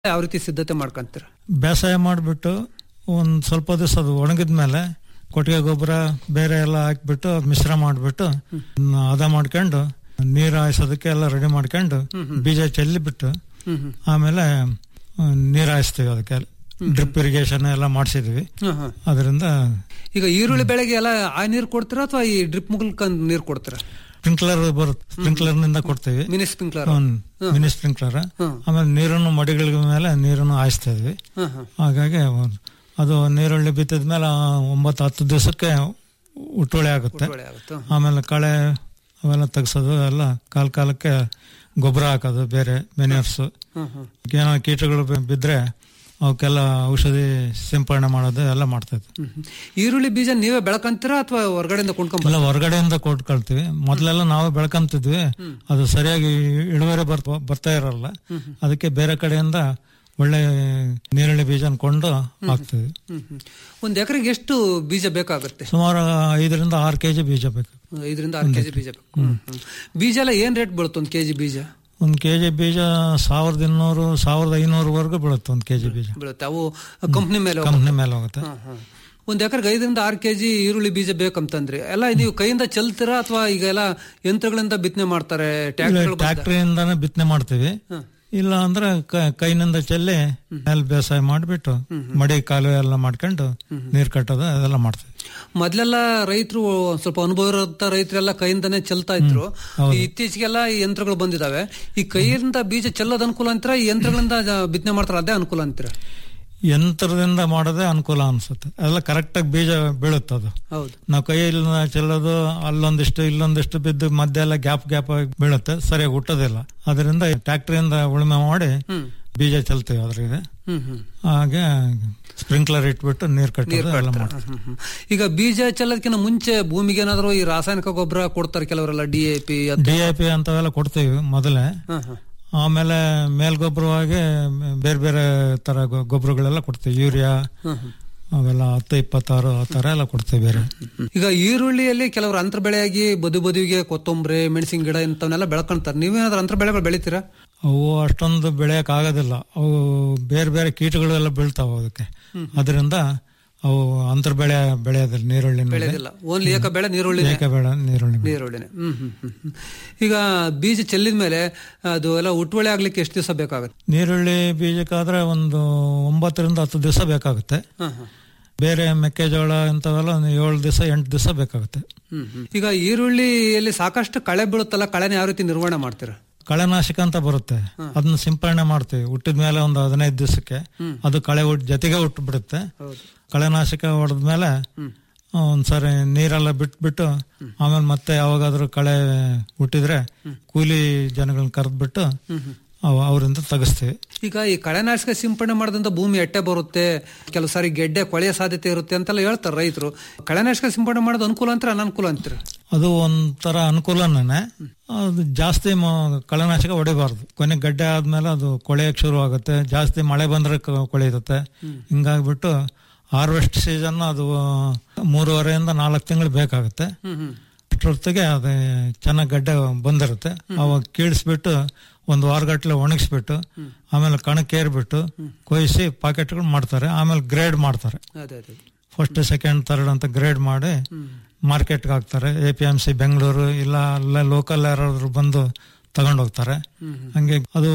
ಯಾವ ರೀತಿ ಸಿದ್ಧತೆ ಮಾಡ್ಕೊಂತೀರ ಬೇಸಾಯ ಮಾಡಿಬಿಟ್ಟು ಒಂದು ಸ್ವಲ್ಪ ದಿವಸ ಅದು ಒಣಗಿದ ಮೇಲೆ ಕೊಟ್ಟಿಗೆ ಗೊಬ್ಬರ ಬೇರೆ ಎಲ್ಲ ಹಾಕ್ಬಿಟ್ಟು ಅದ್ ಮಿಶ್ರ ಮಾಡಿಬಿಟ್ಟು ಹದ ಮಾಡ್ಕೊಂಡು ನೀರು ಹಾಯಿಸೋದಕ್ಕೆ ಎಲ್ಲ ರೆಡಿ ಮಾಡ್ಕೊಂಡು ಬೀಜ ಚೆಲ್ಲಿಬಿಟ್ಟು ಹ್ಮ್ ಹ್ಮ್ ಆಮೇಲೆ ನೀರು ಹಾಯಿಸ್ತೀವಿ ಅದಕ್ಕೆ ಡ್ರಿಪ್ ಇರಿಗೇಷನ್ ಎಲ್ಲ ಮಾಡಿಸಿದ್ವಿ ಹ್ಮ್ ಹ್ಮ್. ಅದರಿಂದ ಈಗ ಈರುಳ್ಳಿ ಬೆಳೆಗೆ ಎಲ್ಲ ಆ ನೀರು ಕೊಡ್ತೀರಾ ಅಥವಾ ಈ ಡ್ರಿಪ್ ಮುಗಲ್ಕ ನೀರು ಕೊಡ್ತೀರಾ ಸ್ಪ್ರಿಂಕ್ಲರ್ ಬರುತ್ತೆ ಸ್ಪ್ರಿಂಕ್ಲರ್ ನಿಂದ ಕೊಡ್ತೀವಿ ಮಿನಿ ಸ್ಪ್ರಿಂಕ್ಲರ್ ಮಿನಿ ಸ್ಪ್ರಿಂಕ್ಲರ್ ಹ್ಮ್. ಆಮೇಲೆ ನೀರನ್ನು ಮಡಿಗಳ ಮೇಲೆ ನೀರನ್ನು ಹಾಯಿಸ್ತಾ ಇದ್ವಿ ಹ್ಮ್ ಹ್ಮ್ ಹಾಗಾಗಿ ಅದು ನೀರುಳ್ಳಿ ಬಿತ್ತಿದ ಮೇಲೆ ಒಂಬತ್ತು ಹತ್ತು ದಿವಸಕ್ಕೆ ಉಟ್ಟುಳಿ ಆಗುತ್ತೆ ಒಳ್ಳೆ ಆಗುತ್ತೆ ಆಮೇಲೆ ಕಳೆ ಅವೆಲ್ಲ ತೆಗ್ಸೋದು ಎಲ್ಲ ಕಾಲ ಕಾಲಕ್ಕೆ ಗೊಬ್ಬರ ಹಾಕೋದು ಬೇರೆ ಮೆನ್ಯೂರ್ಸು ಹ್ಮ್ ಹ್ಮ್ ಏನೋ ಕೀಟಗಳು ಬಿ- ಬಿದ್ರೆ ಅವಕ್ಕೆಲ್ಲ ಔಷಧಿ ಸಿಂಪರಣೆ ಮಾಡೋದು ಎಲ್ಲ ಮಾಡ್ತಾ ಇದ್ವಿ ಹ್ಮ್ ಹ್ಮ್. ಈರುಳ್ಳಿ ಬೀಜ ನೀವೇ ಬೆಳಕಂತೀರಾ ಅಥವಾ ಹೊರಗಡೆಯಿಂದ ಕೊಂಡ್ಕೊಂಬ ಎಲ್ಲ ಹೊರಗಡೆಯಿಂದ ಕೊಟ್ಕೊಳ್ತೀವಿ ಮೊದಲೆಲ್ಲ ನಾವೇ ಬೆಳ್ಕೊಂತಿದ್ವಿ ಅದು ಸರಿಯಾಗಿ ಇಳುವರಿ ಬರ್ತ ಬರ್ತಾ ಇರಲ್ಲ ಅದಕ್ಕೆ ಬೇರೆ ಕಡೆಯಿಂದ ಒಳ್ಳೆ ನೀರುಳ್ಳಿ ಬೀಜನ ಕೊಂಡು ಹಾಕ್ತಿವಿ ಹ್ಮ್ ಹ್ಮ್. ಒಂದ್ ಎಕರೆಗೆ ಎಷ್ಟು ಬೀಜ ಬೇಕಾಗುತ್ತೆ ಸುಮಾರು ಐದರಿಂದ ಆರು ಕೆಜಿ ಬೀಜ ಬೇಕು ಐದರಿಂದ ಆರು ಕೆಜಿ ಬೀಜ ಬೇಕು ಹ್ಮ್ ಹ್ಮ್. ಬೀಜ ಎಲ್ಲ ಏನ್ ರೇಟ್ ಬೀಳುತ್ತೆ ಒಂದ್ ಕೆಜಿ ಬೀಜ ಒಂದು ಕೆಜಿ ಬೀಜ ಸಾವಿರದ ಇನ್ನೂರು ಸಾವಿರದ ಐನೂರವರೆಗೂ ಬೀಳುತ್ತೆ ಒಂದು ಕೆಜಿ ಬೀಜ ಬೀಳುತ್ತೆ ಅವು ಕಂಪ್ನಿ ಮೇಲೆ ಹೋಗುತ್ತೆ. ಕಂಪ್ನಿ ಮೇಲೆ ಹೋಗುತ್ತೆ ಹ್ಮ್, ಹ್ಮ್. ಒಂದ್ ಎಕರೆಗೆ ಐದರಿಂದ ಆರು ಕೆಜಿ ಈರುಳ್ಳಿ ಬೀಜ ಬೇಕಂತಂದ್ರಿ ಎಲ್ಲ ನೀವು ಕೈಯಿಂದ ಚೆಲ್ತೀರಾ ಅಥವಾ ಈಗ ಎಲ್ಲ ಯಂತ್ರಗಳಿಂದ ಬಿತ್ತನೆ ಮಾಡ್ತಾರೆ ಟ್ರ್ಯಾಕ್ಟರ್ಗಳು ಟ್ರ್ಯಾಕ್ಟರಿಯಿಂದಾನೇ ಬಿತ್ತನೆ ಮಾಡ್ತೀವಿ ಇಲ್ಲ ಅಂದ್ರೆ ಕ- ಕೈನಿಂದ ಚೆಲ್ಲಿ ಮೇಲೆ ಬೇಸಾಯ ಮಾಡಿಬಿಟ್ಟು ಮಡಿ ಕಾಲುವೆ ಎಲ್ಲ ಮಾಡ್ಕೊಂಡು ನೀರ್ ಕಟ್ಟೋದು ಅದೆಲ್ಲ ಮಾಡ್ತೀವಿ ಮೊದ್ಲೆಲ್ಲ ರೈತರು ಸ್ವಲ್ಪ ಅನುಭವ ಇರೋಂತ ರೈತರೆಲ್ಲ ಕೈಯಿಂದಾನೇ ಚೆಲ್ತಾ ಇದ್ರು ಈ ಇತ್ತೀಚೆಗೆಲ್ಲ ಈ ಯಂತ್ರಗಳು ಬಂದಿದಾವೆ ಈ ಕೈಯಿಂದ ಬೀಜ ಚೆಲ್ಲೋದ್ ಅನುಕೂಲ ಅಂತೀರಾ ಈ ಯಂತ್ರಗಳಿಂದ ಜ- ಬಿತ್ತನೆ ಮಾಡ್ತಾರ ಅದೇ ಅನುಕೂಲ ಅಂತೀರಾ ಯಂತ್ರದಿಂದ ಮಾಡೋದೇ ಅನುಕೂಲ ಅನ್ಸುತ್ತೆ ಅದೆಲ್ಲ ಕರೆಕ್ಟಾಗಿ ಬೀಜ ಬೀಳುತ್ತೆ ಅದು ಹೌದು ನಾವು ಕೈಯಲ್ಲಿ ಚೆಲ್ಲೋದು ಅಲ್ಲೊಂದಿಷ್ಟು ಇಲ್ಲೊಂದಿಷ್ಟು ಬಿದ್ದು ಮಧ್ಯೆ ಎಲ್ಲ ಗ್ಯಾಪ್ ಗ್ಯಾಪ್ ಆಗಿ ಬೀಳುತ್ತೆ ಸರಿಯಾಗಿ ಹುಟ್ಟೋದಿಲ್ಲ ಅದರಿಂದ ಟ್ರ್ಯಾಕ್ಟರಿಯಿಂದ ಉಳುಮೆ ಮಾಡಿ ಹ್ಮ್ ಬೀಜ ಚೆಲ್ತೀವಿ ಅದ್ರಿಗೆ ಹ್ಮ್ ಹ್ಮ್ ಹಾಗೆ ಸ್ಪ್ರಿಂಕ್ಲರ್ ಇಟ್ಬಿಟ್ಟು ನೀರ್ ಕಟ್ಟೋದು ಎಲ್ಲ ಮಾಡ್ತೀವಿ ಹ್ಮ್, ಹ್ಮ್. ಈಗ ಬೀಜ ಚೆಲ್ಲೋದಕ್ಕಿಂತ ಮುಂಚೆ ಭೂಮಿಗೆ ಏನಾದ್ರು ಈ ರಾಸಾಯನಿಕ ಗೊಬ್ಬರ ಕೊಡ್ತಾರೆ ಕೆಲವರೆಲ್ಲ D A P D I P ಅಂತವೆಲ್ಲ ಕೊಡ್ತೀವಿ ಮೊದಲೇ ಆಮೇಲೆ ಮೇಲ್ಗೊಬ್ಬರವಾಗಿ ಬೇರೆ ಬೇರೆ ತರ ಗೊ- ಗೊಬ್ಬರಗಳೆಲ್ಲ ಕೊಡ್ತೀವಿ ಯೂರಿಯಾ ಅವೆಲ್ಲ ಹತ್ತು ಇಪ್ಪತ್ತಾರು ಆ ತರ ಎಲ್ಲ ಕೊಡ್ತೀವಿ ಬೇರೆ ಈಗ ಈರುಳ್ಳಿಯಲ್ಲಿ ಕೆಲವರು ಅಂತರ ಬೆಳೆಯಾಗಿ ಬದು ಬದುವಿಗೆ ಕೊತ್ತಂಬರಿ ಮೆಣಸಿನ ಗಿಡ ಇಂಥವನ್ನೆಲ್ಲ ಬೆಳ್ಕೊಂತಾರೆ ನೀವೇನಾದ್ರೂ ಅಂತರ ಬೆಳೆಗಳು ಬೆಳಿತೀರಾ ಅವು ಅಷ್ಟೊಂದು ಬೆಳೆಯಕ್ ಆಗೋದಿಲ್ಲ ಅವು ಬೇರೆ ಬೇರೆ ಕೀಟಗಳೆಲ್ಲ ಬೀಳ್ತಾವ ಅದಕ್ಕೆ ಅದರಿಂದ ಅವು ಅಂತರ್ ಬೆಳೆ ಬೆಳೆಯೋದಿಲ್ಲ ನೀರುಳ್ಳಿ ಬೆಳೆಯೋದಿಲ್ಲ ಓನ್ಲಿ ಏಕ ಬೆಳೆ ನೀರುಳ್ಳಿ ಏಕ ಬೆಳೆ ನೀರುಳ್ಳಿ ಮೇಲೆ. ನೀರುಳ್ಳಿನೇ ಹ್ಮ್ ಹ್ಮ್ ಹ್ಮ್ ಹ್ಮ್. ಈಗ ಬೀಜ ಚೆಲ್ಲಿದ ಮೇಲೆ ಅದು ಎಲ್ಲ ಉಟ್ವಳೆ ಆಗ್ಲಿಕ್ಕೆ ಎಷ್ಟು ದಿವಸ ಬೇಕಾಗುತ್ತೆ ನೀರುಳ್ಳಿ ಬೀಜಕ್ಕಾದ್ರೆ ಒಂದು ಒಂಬತ್ತರಿಂದ ಹತ್ತು ದಿವಸ ಬೇಕಾಗುತ್ತೆ ಹ್ಮ್ ಹ್ಮ್. ಬೇರೆ ಮೆಕ್ಕೆಜೋಳ ಇಂಥವೆಲ್ಲ ಒಂದು ಏಳು ದಿವಸ ಎಂಟು ದಿವಸ ಬೇಕಾಗುತ್ತೆ ಹ್ಮ್ ಹ್ಮ್. ಈಗ ಈರುಳ್ಳಿಯಲ್ಲಿ ಸಾಕಷ್ಟು ಕಳೆ ಬೀಳುತ್ತಲ್ಲ ಕಳೆನ ಯಾವ ರೀತಿ ನಿರ್ವಹಣೆ ಮಾಡ್ತೀರಾ ಕಳೆನಾಶಕ ಅಂತ ಬರುತ್ತೆ ಅದನ್ನ ಸಿಂಪರಣೆ ಮಾಡ್ತೀವಿ ಹುಟ್ಟಿದ ಮೇಲೆ ಒಂದು ಹದಿನೈದು ದಿವಸಕ್ಕೆ ಅದು ಕಳೆ ಹುಟ್ ಜೊತೆಗೆ ಹುಟ್ಟು ಬಿಡುತ್ತೆ ಹೌದು ಕಳೆನಾಶಕ ಹೊಡೆದ್ಮೇಲೆ ಒಂದ್ಸರಿ ನೀರೆಲ್ಲ ಬಿಟ್ಬಿಟ್ಟು ಆಮೇಲೆ ಮತ್ತೆ ಯಾವಾಗಾದ್ರೂ ಕಳೆ ಹುಟ್ಟಿದ್ರೆ ಕೂಲಿ ಜನಗಳನ್ನ ಕರೆದ್ಬಿಟ್ಟು ಅವ- ಅವರಿಂದ ತೆಗಿಸ್ತೀವಿ ಈಗ ಈ ಕಳೆನಾಶಕ ಸಿಂಪಡಣೆ ಮಾಡೋದ್ರಿಂದ ಭೂಮಿ ಎಟ್ಟೆ ಬರುತ್ತೆ ಕೆಲವು ಸಾರಿ ಗೆಡ್ಡೆ ಕೊಳೆಯ ಸಾಧ್ಯತೆ ಇರುತ್ತೆ ಅಂತೆಲ್ಲ ಹೇಳ್ತಾರೆ ರೈತರು ಕಳೆನಾಶಕ ಸಿಂಪಡಣೆ ಮಾಡೋದು ಅನುಕೂಲ ಅಂತೀರ ಅನನುಕೂಲ ಅಂತೀರ ಅದು ಒಂಥರ ಅನುಕೂಲನೇ ಅದು ಜಾಸ್ತಿ ಮ- ಕಳೆನಾಶಕ ಹೊಡಿಬಾರ್ದು ಕೊನೆ ಗಡ್ಡೆ ಆದ್ಮೇಲೆ ಅದು ಕೊಳೆಯಕ್ಕೆ ಶುರು ಆಗುತ್ತೆ ಜಾಸ್ತಿ ಮಳೆ ಬಂದ್ರೆ ಕ- ಕೊಳೆಯುತ್ತೆ ಹಿಂಗಾಗ್ಬಿಟ್ಟು ಹಾರ್ವೆಸ್ಟ್ ಸೀಸನ್ ಅದು ಮೂರುವರೆಯಿಂದ ನಾಲ್ಕು ತಿಂಗಳು ಬೇಕಾಗುತ್ತೆ ಹ್ಮ್ ಹ್ಮ್ ಅಷ್ಟೊತ್ತಿಗೆ ಅದು ಚೆನ್ನಾಗಿ ಗಡ್ಡೆ ಬಂದಿರುತ್ತೆ ಅವಾಗ ಕೀಳಿಸ್ಬಿಟ್ಟು ಒಂದು ವಾರಗಟ್ಲೆ ಒಣಗಿಸ್ಬಿಟ್ಟು ಆಮೇಲೆ ಕಣಕ್ಕೆ ಏರ್ಬಿಟ್ಟು ಕೊಯ್ಸಿ ಪಾಕೆಟ್ಗಳು ಮಾಡ್ತಾರೆ ಆಮೇಲೆ ಗ್ರೇಡ್ ಮಾಡ್ತಾರೆ ಅದೇ ಅದೇ ಫಸ್ಟ್ ಸೆಕೆಂಡ್ ಥರ್ಡ್ ಅಂತ ಗ್ರೇಡ್ ಮಾಡಿ ಮಾರ್ಕೆಟ್ಗೆ ಹಾಕ್ತಾರೆ A P M C Bengaluru ಇಲ್ಲ ಅಲ್ಲ ಲೋಕಲ್ ಯಾರಾದ್ರು ಬಂದು ತಗೊಂಡು ಹೋಗ್ತಾರೆ ಹಂಗೆ ಅದು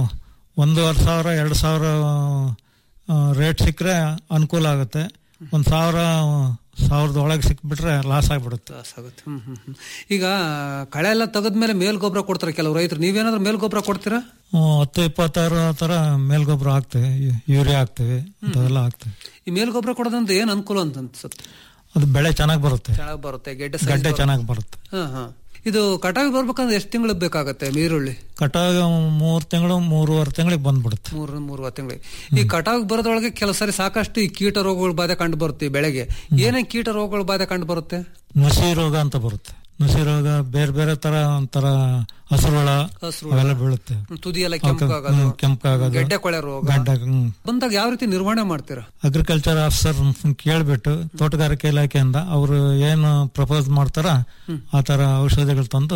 ಒಂದೂವರೆ ಸಾವಿರ ಎರಡು ಸಾವಿರ ರೇಟ್ ಸಿಕ್ಕರೆ ಅನುಕೂಲ ಆಗುತ್ತೆ ಒಂದು ಸಾವಿರ ಸಾವಿರದ ಒಳಗೆ ಸಿಕ್ಬಿಟ್ರೆ ಲಾಸ್ ಆಗಿಬಿಡುತ್ತೆ ಲಾಸ್ ಆಗುತ್ತೆ ಹ್ಮ್ ಹ್ಮ್ ಹ್ಮ್. ಈಗ ಕಳೆ ಎಲ್ಲ ತೆಗೆದ್ಮೇಲೆ ಮೇಲ್ ಗೊಬ್ಬರ ಕೊಡ್ತಾರೆ ಕೆಲವು ರೈತರು ನೀವೇನಾದ್ರೂ ಮೇಲ್ ಗೊಬ್ಬರ ಕೊಡ್ತೀರಾ ಹ್ಮ್, ಹತ್ತು ಇಪ್ಪತ್ತಾರು ಆ ಥರ ಮೇಲ್ಗೊಬ್ಬರ ಹಾಕ್ತೇವೆ ಯು- ಯೂರಿಯಾ ಹಾಕ್ತೇವೆ ಇಂಥವೆಲ್ಲ ಹಾಕ್ತೇವೆ ಈ ಮೇಲ್ ಗೊಬ್ಬರ ಕೊಡೋದ್ರಿಂದ ಏನ್ ಅನುಕೂಲ ಅಂತ ಅನ್ಸುತ್ತೆ ಅದು ಬೆಳೆ ಚೆನ್ನಾಗಿ ಬರುತ್ತೆ ಚೆನ್ನಾಗಿ ಬರುತ್ತೆ ಗೆಡ್ಡೆ size ಗಡ್ಡೆ ಬರುತ್ತೆ. ಚೆನ್ನಾಗಿ ಬರುತ್ತೆ ಹಾ ಹಾ ಇದು ಕಟಾವಿ ಬರ್ಬೇಕಂದ್ರೆ ಎಷ್ಟು ತಿಂಗಳು ಬೇಕಾಗತ್ತೆ ಈರುಳ್ಳಿ ಕಟಾವು ಮೂರು ತಿಂಗಳು ಮೂರುವರೆ ತಿಂಗಳಿಗೆ ಬಂದ್ಬಿಡುತ್ತೆ ಮೂರು ಮೂರುವರೆ ತಿಂಗಳಿಗೆ ಈ ಕಟಾವಿಗೆ ಬರೋದ್ರೊಳಗೆ ಕೆಲವು ಸಾರಿ ಸಾಕಷ್ಟು ಈ ಕೀಟ ರೋಗಗಳ ಬಾಧೆ ಕಂಡು ಬರುತ್ತೆ ಈ ಬೆಳೆಗೆ ಏನೇ ಕೀಟ ರೋಗಗಳ ಬಾಧೆ ಕಂಡು ಬರುತ್ತೆ ನುಸಿ ರೋಗ ಅಂತ ಬರುತ್ತೆ ನುಸಿ ರೋಗ ಬೇರೆ ಬೇರೆ ತರ ಒಂಥರ ಹಸುರುಳ ಹಸ್ರು ಅವೆಲ್ಲ ಬೀಳುತ್ತೆ ತುದಿ ಎಲ್ಲ ಕೆಂಪಾಗೋದು ಕೆಂಪಾಗೋದು ಗೆಡ್ಡೆ ಕೊಳೆ ರೋಗ ಗಡ್ಡ ಹ್ಮ್. ಬಂದಾಗ ಯಾವ ರೀತಿ ನಿರ್ವಹಣೆ ಮಾಡ್ತೀರಾ ಅಗ್ರಿಕಲ್ಚರ್ ಆಫೀಸರ್ ಕೇಳ್ಬಿಟ್ಟು ತೋಟಗಾರಿಕೆ ಇಲಾಖೆಯಿಂದ ಅವರು ಏನು ಪ್ರಪೋಸ್ ಮಾಡ್ತಾರ ಆ ತರ ಔಷಧಿಗಳು ತಂದು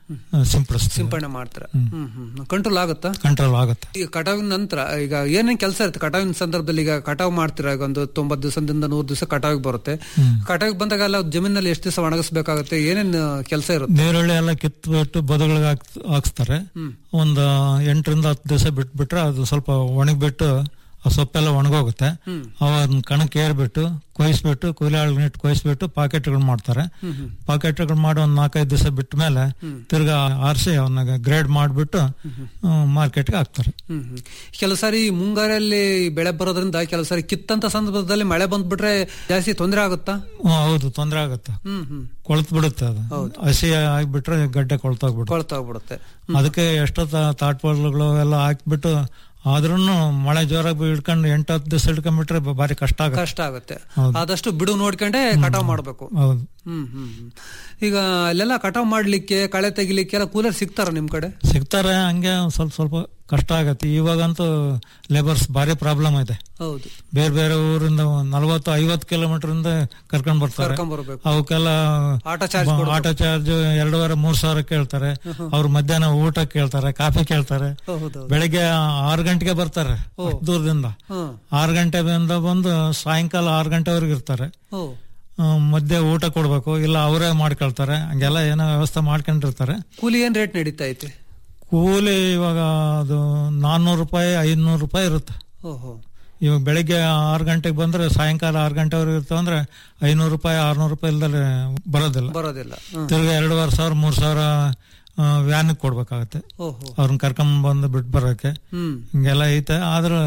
ಸಿಂಪಡಿಸ್ತೀವಿ ಸಿಂಪಡಣೆ ಮಾಡ್ತೀರಾ ಹ್ಮ್ ಹ್ಮ್ ಕಂಟ್ರೋಲ್ ಆಗುತ್ತಾ ಕಂಟ್ರೋಲ್ ಆಗುತ್ತೆ ಈಗ ಕಟಾವಿನ ನಂತರ ಈಗ ಏನೇನ್ ಕೆಲಸ ಇರುತ್ತೆ ಕಟಾವಿನ ಸಂದರ್ಭದಲ್ಲಿ ಈಗ ಕಟಾವ್ ಮಾಡ್ತೀರಾ ಈಗ ಒಂದು ತೊಂಬತ್ತು ದಿವಸದಿಂದ ನೂರು ದಿವಸ ಕಟಾವಿಗೆ ಬರುತ್ತೆ ಕಟಾವಿಗೆ ಬಂದಾಗ ಎಲ್ಲ ಜಮೀನಲ್ಲಿ ಎಷ್ಟು ದಿವಸ ಒಣಗಿಸ್ಬೇಕಾಗುತ್ತೆ ಏನೇನ್ ಕೆಲಸ ಇರುತ್ತೆ ನೀರುಳ್ಳಿ ಎಲ್ಲ ಕಿತ್ಬಿಟ್ಟು ಬದುಗಳಿಗೆ ಹಾಕ್ ಹಾಕ್ಸ್ತಾರೆ ಒಂದು ಎಂಟರಿಂದ ಹತ್ತು ದಿವಸ ಬಿಟ್ಬಿಟ್ರೆ ಅದು ಸ್ವಲ್ಪ ಒಣಗಿಬಿಟ್ಟು ಆ ಸೊಪ್ಪೆಲ್ಲ ಒಣಗೋಗುತ್ತೆ ಅವನ್ನ ಕಣಕ್ಕೆ ಏರ್ಬಿಟ್ಟು ಕೊಯ್ಸ್ಬಿಟ್ಟು ಕೂಲಿ ಆಳುಗಳನ್ನಿಟ್ಟು ಕೊಯ್ಸ್ಬಿಟ್ಟು ಪಾಕೆಟ್ಗಳು ಮಾಡ್ತಾರೆ ಪಾಕೆಟ್ಗಳು ಮಾಡಿ ಒಂದು ನಾಲ್ಕೈದು ದಿವಸ ಬಿಟ್ಟ ಮೇಲೆ ತಿರ್ಗಾ ಆರಿಸಿ ಅವನ್ನ ಗ್ರೇಡ್ ಮಾಡಿಬಿಟ್ಟು ಮಾರ್ಕೆಟ್ಗೆ ಹಾಕ್ತಾರೆ ಹ್ಮ್ ಹ್ಮ್. ಕೆಲವು ಸಾರಿ ಈ ಮುಂಗಾರಲ್ಲಿ ಬೆಳೆ ಬರೋದ್ರಿಂದ ಕೆಲವು ಸಾರಿ ಕಿತ್ತಂತ ಸಂದರ್ಭದಲ್ಲಿ ಮಳೆ ಬಂದ್ಬಿಟ್ರೆ ಜಾಸ್ತಿ ತೊಂದರೆ ಆಗುತ್ತಾ ಹ್ಮ್, ಹೌದು ತೊಂದರೆ ಆಗುತ್ತೆ ಹ್ಮ್ ಹ್ಮ್ ಕೊಳ್ತು ಬಿಡುತ್ತೆ ಅದು ಹಸಿ ಆಗಿಬಿಟ್ರೆ ಗಡ್ಡೆ ಕೊಳ್ತೋಗ್ಬಿಡುತ್ತೆ ಕೊಳ್ತೋಗ್ಬಿಡುತ್ತೆ ಅದಕ್ಕೆ ಎಷ್ಟೋ ತಾಟ್ಪಲ್ಗಳು ಎಲ್ಲ ಹಾಕ್ಬಿಟ್ಟು ಆದ್ರೂ ಮಳೆ ಜೋರಾಗಿ ಹಿಡ್ಕೊಂಡು ಎಂಟು ಹತ್ತು ದಿವಸ ಹಿಡ್ಕೊಂಡ್ಬಿಟ್ರೆ ಬ- ಭಾರಿ ಕಷ್ಟ ಆಗುತ್ತೆ ಕಷ್ಟ ಆಗುತ್ತೆ ಆದಷ್ಟು ಬಿಡು ನೋಡ್ಕೊಂಡೆ ಕಟಾವ್ ಮಾಡ್ಬೇಕು ಹೌದು ಹ್ಮ್ ಹ್ಮ್ ಹ್ಮ್. ಈಗ ಅಲ್ಲೆಲ್ಲ ಕಟಾವ್ ಮಾಡ್ಲಿಕ್ಕೆ ಕಳೆ ತೆಗಿಲಿಕ್ಕೆ ಎಲ್ಲ ಕೂಲರ್ ಸಿಗ್ತಾರ ನಿಮ್ ಕಡೆ ಸಿಗ್ತಾರೆ ಹಂಗೆ ಒಂದ್ ಸ್ವಲ್ಪ ಸ್ವಲ್ಪ ಕಷ್ಟ ಆಗತ್ತೆ ಇವಾಗಂತೂ ಲೇಬರ್ಸ್ ಭಾರಿ ಪ್ರಾಬ್ಲಮ್ ಇದೆ ಹೌದು ಬೇರೆ ಬೇರೆ ಊರಿಂದ ನಲವತ್ತು ಐವತ್ತು ಕಿಲೋಮೀಟರ್ ಇಂದ ಕರ್ಕೊಂಡ್ ಬರ್ತಾರೆ ಕರ್ಕೊಂಡ್ ಬರ್ಬೇಕು ಅವಕ್ಕೆಲ್ಲ ಆಟೋ ಚಾರ್ಜ್ ಬ- ಆಟೋ ಚಾರ್ಜ್ ಎರಡೂವರೆ ಮೂರ್ ಸಾವಿರ ಕೇಳ್ತಾರೆ ಅವ್ರು ಮಧ್ಯಾಹ್ನ ಊಟ ಕೇಳ್ತಾರೆ ಕಾಫಿ ಕೇಳ್ತಾರೆ ಹೌದು ಬೆಳಿಗ್ಗೆ ಆರು ಗಂಟೆಗೆ ಬರ್ತಾರೆ ಅಷ್ಟ್ ದೂರದಿಂದ ಹ್ಮ್ ಆರು ಗಂಟೆಯಿಂದ ಬಂದು ಸಾಯಂಕಾಲ ಆರು ಗಂಟೆವರೆಗೆ ಇರ್ತಾರೆ ಓ ಆ, ಮಧ್ಯೆ ಊಟ ಕೊಡ್ಬೇಕು ಇಲ್ಲ ಅವರೇ ಮಾಡ್ಕೊಳ್ತಾರೆ ಹಂಗೆಲ್ಲ ಏನೋ ವ್ಯವಸ್ಥೆ ಮಾಡ್ಕೊಂಡಿರ್ತಾರೆ ಕೂಲಿ ಏನ್ ರೇಟ್ ನಡೀತಾ ಐತೆ ಕೂಲಿ ಇವಾಗ ಅದು ನಾನ್ನೂರು ರೂಪಾಯಿ ಐದ್ನೂರು ರೂಪಾಯಿ ಇರುತ್ತೆ ಓಹೋ ಇವಾಗ ಬೆಳಿಗ್ಗೆ ಆರು ಗಂಟೆಗೆ ಬಂದ್ರೆ ಸಾಯಂಕಾಲ ಆರು ಗಂಟೆವರೆಗೆ ಇರ್ತಾವೆ ಅಂದ್ರೆ ಐನೂರು ರೂಪಾಯಿ ಆರ್ನೂರು ರೂಪಾಯಿ ಇಲ್ದಲೆ ಬರೋದಿಲ್ಲ ಬರೋದಿಲ್ಲ ಹ್ಮ್ ತಿರ್ಗಿ ಎರಡೂವರೆ ಸಾವಿರ ಮೂರು ಸಾವಿರ ವ್ಯಾನಿಗೆ ಕೊಡ್ಬೇಕಾಗತ್ತೆ ಓಹೋ ಅವ್ರನ್ನ ಕರ್ಕೊಂಡ್ ಬಂದು ಬಿಟ್ಟು ಬರೋಕೆ ಹ್ಮ್ ಹಿಂಗೆಲ್ಲ ಐತೆ ಆದ್ರೆ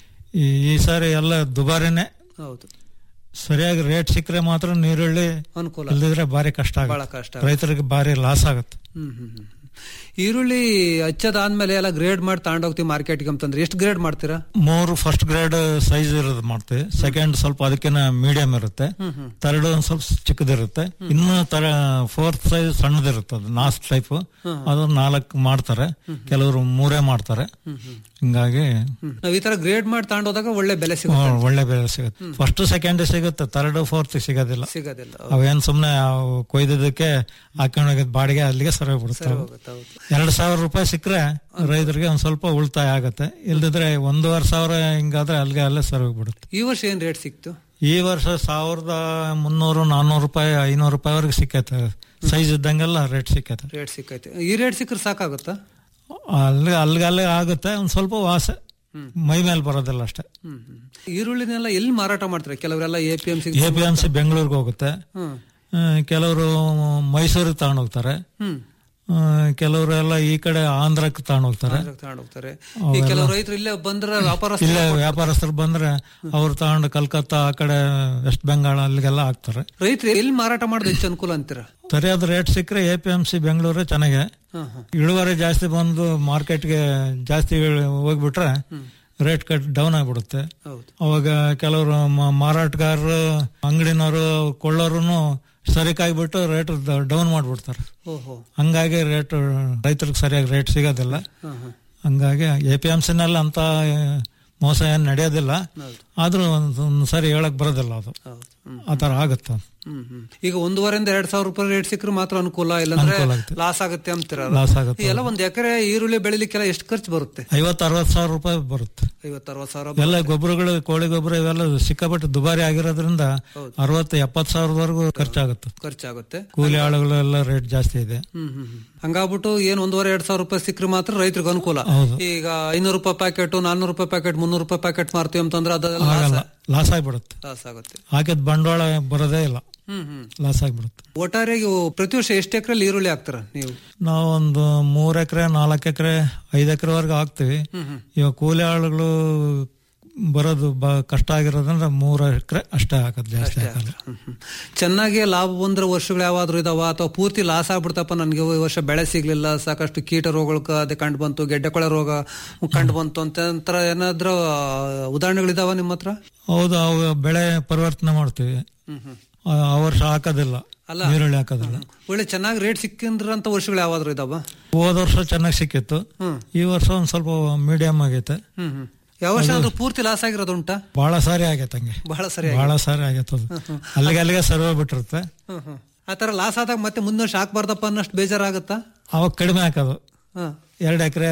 ಈ ಈ ಸಾರಿ ಎಲ್ಲ ದುಬಾರಿನೇ ಹೌದು ಸರಿಯಾಗಿ ರೇಟ್ ಸಿಕ್ಕರೆ ಮಾತ್ರ ನೀರುಳ್ಳಿ ಅನುಕೂಲ ಇಲ್ದಿದ್ರೆ ಭಾರಿ ಕಷ್ಟ ಬಹಳ ಆಗುತ್ತೆ ಕಷ್ಟ ರೈತರಿಗೆ ಭಾರಿ ಲಾಸ್ ಆಗುತ್ತೆ ಹ್ಮ್ ಹ್ಮ್ ಹ್ಮ್. ಈರುಳ್ಳಿ ಹಚ್ಚದಾದ್ಮೇಲೆ ಎಲ್ಲ ಗ್ರೇಡ್ ಮಾಡಿ ತಗೊಂಡೋಗ್ತೀವಿ ಮಾರ್ಕೆಟ್ಗೆ ಅಂತಂದ್ರೆ ಎಷ್ಟು ಗ್ರೇಡ್ ಮಾಡ್ತೀರಾ ಮೂರು ಫಸ್ಟ್ ಗ್ರೇಡ್ ಸೈಜ್ ಇರೋದು ಮಾಡ್ತೀವಿ ಸೆಕೆಂಡ್ ಸ್ವಲ್ಪ ಅದಕ್ಕಿಂತ ಮೀಡಿಯಂ ಇರುತ್ತೆ ಹ್ಮ್ ಹ್ಮ್ ಥರ್ಡ್ ಒಂದ್ ಸ್ವಲ್ಪ ಚಿಕ್ಕದಿರುತ್ತೆ ಇನ್ನು ತರ ಫೋರ್ತ್ ಸೈಜ್ ಸಣ್ಣದಿರುತ್ತೆ ಅದು ನಾಸ್ಟ್ ಟೈಪ್ ಅದು ನಾಲ್ಕು ಮಾಡ್ತಾರೆ ಕೆಲವರು ಮೂರೇ ಮಾಡ್ತಾರೆ ಹಿಂಗಾಗಿ ಹ್ಮ್. ನಾವ್ ಈ ತರ ಗ್ರೇಡ್ ಮಾಡಿ ತಗೊಂಡೋದಾಗ ಒಳ್ಳೆ ಬೆಲೆ ಆ, ಸಿಗುತ್ತೆ ಒಳ್ಳೆ ಬೆಲೆ ಸಿಗುತ್ತೆ ಫಸ್ಟ್ ಸೆಕೆಂಡ್ ಸಿಗುತ್ತೆ ಥರ್ಡ್ ಫೋರ್ತ್ ಸಿಗೋದಿಲ್ಲ ಸಿಗೋದಿಲ್ಲ ಅವೇನ್ ಸುಮ್ನೆ ಅವು ಕೊಯ್ದಿದ್ದಕ್ಕೆ ಹಾಕೊಂಡೋಗಿದ್ ಬಾಡಿಗೆ ಅಲ್ಲಿಗೆ ಸರಿ ಬಿಡುತ್ತೆ ಅವು. ಹೋಗುತ್ತೆ, ಹೌದು ಎರಡ್ ಸಾವಿರ ರೂಪಾಯಿ ಸಿಕ್ಕರೆ ರೈತರಿಗೆ ಒಂದ್ ಸ್ವಲ್ಪ ಉಳಿತಾಯ ಆಗತ್ತೆ ಇಲ್ದಿದ್ರೆ ಒಂದೂವರೆ ಸಾವಿರ ಹಿಂಗಾದ್ರೆ ಅಲ್ಲಿಗೆ ಅಲ್ಲೇ ಸರಿ ಹೋಗ್ಬಿಡುತ್ತೆ ಈ ವರ್ಷ ಏನ್ ರೇಟ್ ಸಿಕ್ತು ಈ ವರ್ಷ ಸಾವಿರದ ಮುನ್ನೂರು ನಾನ್ನೂರು ರೂಪಾಯಿ ಐನೂರು ರೂಪಾಯಿವರೆಗೆ ಸಿಕ್ಕೈತೆ ಸೈಜ್ ಇದ್ದಂಗೆಲ್ಲ ರೇಟ್ ಸಿಕ್ಕೈತೆ ರೇಟ್ ಸಿಕ್ಕೈತೆ ಈ ರೇಟ್ ಸಿಕ್ಕರೆ ಸಾಕಾಗುತ್ತಾ ಅಲ್ಲಿ ಅಲ್ಲಿಗೆ ಅಲ್ಲೇ ಆಗುತ್ತೆ ಒಂದ್ ಸ್ವಲ್ಪ ವಾಸ ಮೈ ಮೇಲೆ ಬರೋದಿಲ್ಲ ಅಷ್ಟೇ ಹ್ಮ್ ಹ್ಮ್. ಈರುಳ್ಳಿನೆಲ್ಲ ಎಲ್ಲಿ ಮಾರಾಟ ಮಾಡ್ತಾರೆ ಕೆಲವರೆಲ್ಲ A P M C A P M C ಬೆಂಗಳೂರಿಗೆ ಹೋಗುತ್ತೆ ಹ್ಮ್ ಆ, ಕೆಲವರು ಮೈಸೂರಿಗೆ ತಗೊಂಡೋಗ್ತಾರೆ ಹ್ಮ್ ಆ, ಕೆಲವರು ಎಲ್ಲ ಈ ಕಡೆ ಆಂಧ್ರಕ್ಕೆ ತಗೊಂಡೋಗ್ತಾರೆ ತಗೊಂಡು ಹೋಗ್ತಾರೆ ಈ ಕೆಲವು ರೈತರು ಇಲ್ಲೇ ಬಂದ್ರೆ ವ್ಯಾಪಾರ ಇಲ್ಲೇ ವ್ಯಾಪಾರಸ್ಥರು ಬಂದ್ರೆ ಅವ್ರು ತಗೊಂಡು ಕಲ್ಕತ್ತಾ ಆ ಕಡೆ ವೆಸ್ಟ್ ಬೆಂಗಾಳ ಅಲ್ಲಿಗೆಲ್ಲ ಹಾಕ್ತಾರೆ ರೈತರು ಎಲ್ಲಿ ಮಾರಾಟ ಮಾಡೋದು ಹೆಚ್ಚು ಅನುಕೂಲ ಅಂತೀರಾ ಸರಿಯಾದ ರೇಟ್ ಸಿಕ್ಕರೆ ಎ ಪಿ ಎಂ ಸಿ ಬೆಂಗಳೂರೇ ಚೆನ್ನಾಗೆ ಹಾ ಹಾ ಇಳುವರಿ ಜಾಸ್ತಿ ಬಂದು ಮಾರ್ಕೆಟ್ಗೆ ಜಾಸ್ತಿ ಇಳ್- ಹೋಗ್ಬಿಟ್ರೆ ರೇಟ್ ಕಟ್ ಡೌನ್ ಆಗ್ಬಿಡುತ್ತೆ ಹೌದು ಅವಾಗ ಕೆಲವರು ಮ- ಮಾರಾಟಗಾರರು ಅಂಗಡಿನವರು ಕೊಳ್ಳೋರು ಸರಿಕಾಗ್ಬಿಟ್ಟು ರೇಟ್ ಡೌನ್ ಮಾಡ್ಬಿಡ್ತಾರೆ ಓಹೋ ಹಂಗಾಗಿ ರೇಟ್ ರೈತರಿಗೆ ಸರಿಯಾಗಿ ರೇಟ್ ಸಿಗೋದಿಲ್ಲ ಹಾ ಹಾ ಹಂಗಾಗಿ ಎ ಪಿ ಎಂ ಸಿನಲ್ಲಿ ಅಂತ ಮೋಸ ಏನು ನಡೆಯೋದಿಲ್ಲ ಹೌದು ಆದ್ರೂ ಒಂದ್ ಒಂದ್ ಸರಿ ಹೇಳಕ್ ಬರೋದಿಲ್ಲ ಅದು ಹೌದು ಹ್ಮ್ ಆ ತರ ಆಗುತ್ತೆ ಹ್ಮ್ ಹ್ಮ್. ಈಗ ಒಂದೂವರೆಯಿಂದ ಎರಡ್ ಸಾವಿರ ರೂಪಾಯಿ ರೇಟ್ ಸಿಕ್ಕರೆ ಮಾತ್ರ ಅನುಕೂಲ ಇಲ್ಲಾಂದ್ರೆ ಅನುಕೂಲ ಆಗುತ್ತೆ. ಲಾಸ್ ಆಗುತ್ತೆ ಅಂತೀರ ಲಾಸ್ ಆಗುತ್ತೆ ಎಲ್ಲ ಒಂದ್ ಎಕರೆ ಈರುಳ್ಳಿ ಬೆಳಿಲಿಕ್ಕೆಲ್ಲ ಎಷ್ಟು ಖರ್ಚು ಬರುತ್ತೆ ಐವತ್ತು ಅರವತ್ತು ಸಾವಿರ ರೂಪಾಯಿ ಬರುತ್ತೆ ಐವತ್ತು ಅರವತ್ತು ಸಾವಿರ ಎಲ್ಲ ಗೊಬ್ಬರಗಳು ಕೋಳಿ ಗೊಬ್ಬರ ಇವೆಲ್ಲ ಸಿಕ್ಕಾಪಟ್ಟೆ ದುಬಾರಿ ಆಗಿರೋದ್ರಿಂದ ಅರವತ್ತು ಎಪ್ಪತ್ತು ಸಾವಿರದವರೆಗೂ ಖರ್ಚಾಗುತ್ತೆ ಖರ್ಚಾಗುತ್ತೆ ಕೂಲಿ ಆಳುಗಳೆಲ್ಲ ರೇಟ್ ಜಾಸ್ತಿ ಇದೆ ಹ್ಮ್ ಹ್ಮ್ ಹ್ಮ್. ಹಂಗಾಗ್ಬಿಟ್ಟು ಏನ್ ಒಂದೂವರೆ ಎರಡ್ ಸಾವಿರ ರೂಪಾಯಿ ಸಿಕ್ಕರೆ ಮಾತ್ರ ರೈತರಿಗೆ ಅನುಕೂಲ ಹೌದು. ಈಗ ಐನೂರು ರೂಪಾಯಿ ಪ್ಯಾಕೆಟ್ ನಾನ್ನೂರು ರೂಪಾಯಿ ಪ್ಯಾಕೆಟ್ ಮುನ್ನೂರು ರೂಪಾಯಿ ಪ್ಯಾಕೆಟ್ ಮಾರ್ತೀವಿ ಅಂತಂದ್ರೆ ಅದೆಲ್ಲ ಆಗಲ್ಲ ಲಾಸ್ ಆಗ್ಬಿಡುತ್ತೆ ಲಾಸ್ ಆಗುತ್ತೆ ಹಾಕಿದ ಬಂಡವಾಳ ಬರೋದೇ ಇಲ್ಲ ಹ್ಮ್ ಹ್ಮ್ ಲಾಸ್ ಆಗ್ಬಿಡುತ್ತೆ ಒಟ್ಟಾರೆಯಾಗಿ ಪ್ರತಿ ವರ್ಷ ಎಷ್ಟು ಎಕರೆಲ್ಲಿ ಈರುಳ್ಳಿ ಹಾಕ್ತಾರ ನೀವು ನಾವೊಂದು ಮೂರ್ ಎಕರೆ ನಾಲ್ಕು ಎಕರೆ ಐದು ಎಕರೆವರೆಗೂ ಹಾಕ್ತಿವಿ ಹ್ಮ್ ಹ್ಮ್ ಇವಾಗ ಕೂಲಿ ಆಳುಗಳು ಬರೋದು ಬ ಕಷ್ಟ ಆಗಿರೋದ್ರಿಂದ ಮೂರು ಎಕರೆ ಅಷ್ಟೇ ಹಾಕೋದು ಜಾಸ್ತಿ ಹಾಕಲ್ಲ ಹ್ಮ್ ಹ್ಮ್. ಚೆನ್ನಾಗಿ ಲಾಭ ಬಂದ್ರೆ ವರ್ಷಗಳು ಯಾವಾದ್ರೂ ಇದಾವ ಅಥವಾ ಪೂರ್ತಿ ಲಾಸ್ ಆಗ್ಬಿಡ್ತಪ್ಪ ನನ್ಗೆ ಈ ವರ್ಷ ಬೆಳೆ ಸಿಗ್ಲಿಲ್ಲ ಸಾಕಷ್ಟು ಕೀಟ ರೋಗಗಳು ಅದೇ ಕಂಡು ಬಂತು ಗೆಡ್ಡೆ ಕೊಳೆ ರೋಗ ಕಂಡು ಬಂತು ಅಂತ ನಂತರ ಏನಾದ್ರೂ ಆ, ಉದಾಹರಣೆಗಳಿದಾವ ನಿಮ್ಮ ಹತ್ರ ಹೌದು ಅವು ಬೆಳೆ ಪರಿವರ್ತನೆ ಮಾಡ್ತೀವಿ ಹ್ಮ್ ಹ್ಮ್ ಆ ಆ ವರ್ಷ ಹಾಕೋದಿಲ್ಲ ಅಲ್ಲ. ಈರುಳ್ಳಿ ಹಾಕೋದಿಲ್ಲ ಒಳ್ಳೆ ಚೆನ್ನಾಗಿ ರೇಟ್ ಸಿಕ್ಕಿದ್ರಂತ ವರ್ಷಗಳು ಯಾವಾದ್ರೂ ಇದಾವ ಹೋದ ವರ್ಷ ಚೆನ್ನಾಗಿ ಸಿಕ್ಕಿತ್ತು ಹ್ಮ್ ಈ ವರ್ಷ ಒಂದ್ ಸ್ವಲ್ಪ ಮೀಡಿಯಂ ಆಗೈತೆ ಹ್ಮ್ ಹ್ಮ್ ಯಾವ ವರ್ಷ ಆದ್ರೂ ಪೂರ್ತಿ ಲಾಸ್ ಆಗಿರೋದು ಉಂಟಾ ಬಹಳ ಸಾರಿ ಆಗೈತೆ ಹಂಗೆ ಬಹಳ ಸರಿ ಬಹಳ ಸಾರಿ ಆಗೈತೆ ಅದು ಅಲ್ಲಿಗೆ ಅಲ್ಲಿಗೆ ಸರ್ವೆ ಬಿಟ್ಟಿರುತ್ತೆ ಹ್ಮ್ ಹ್ಮ್ ಆ ತರ ಲಾಸ್ ಆದಾಗ ಮತ್ತೆ ಮುಂದಿನ ವರ್ಷ ಹಾಕ್ಬಾರ್ದಪ್ಪ ಅನ್ನೋಷ್ಟು ಬೇಜಾರಾಗುತ್ತಾ ಅವಾಗ ಕಡಿಮೆ ಹಾಕೋದು ಹಾ ಎರಡು ಎಕರೆ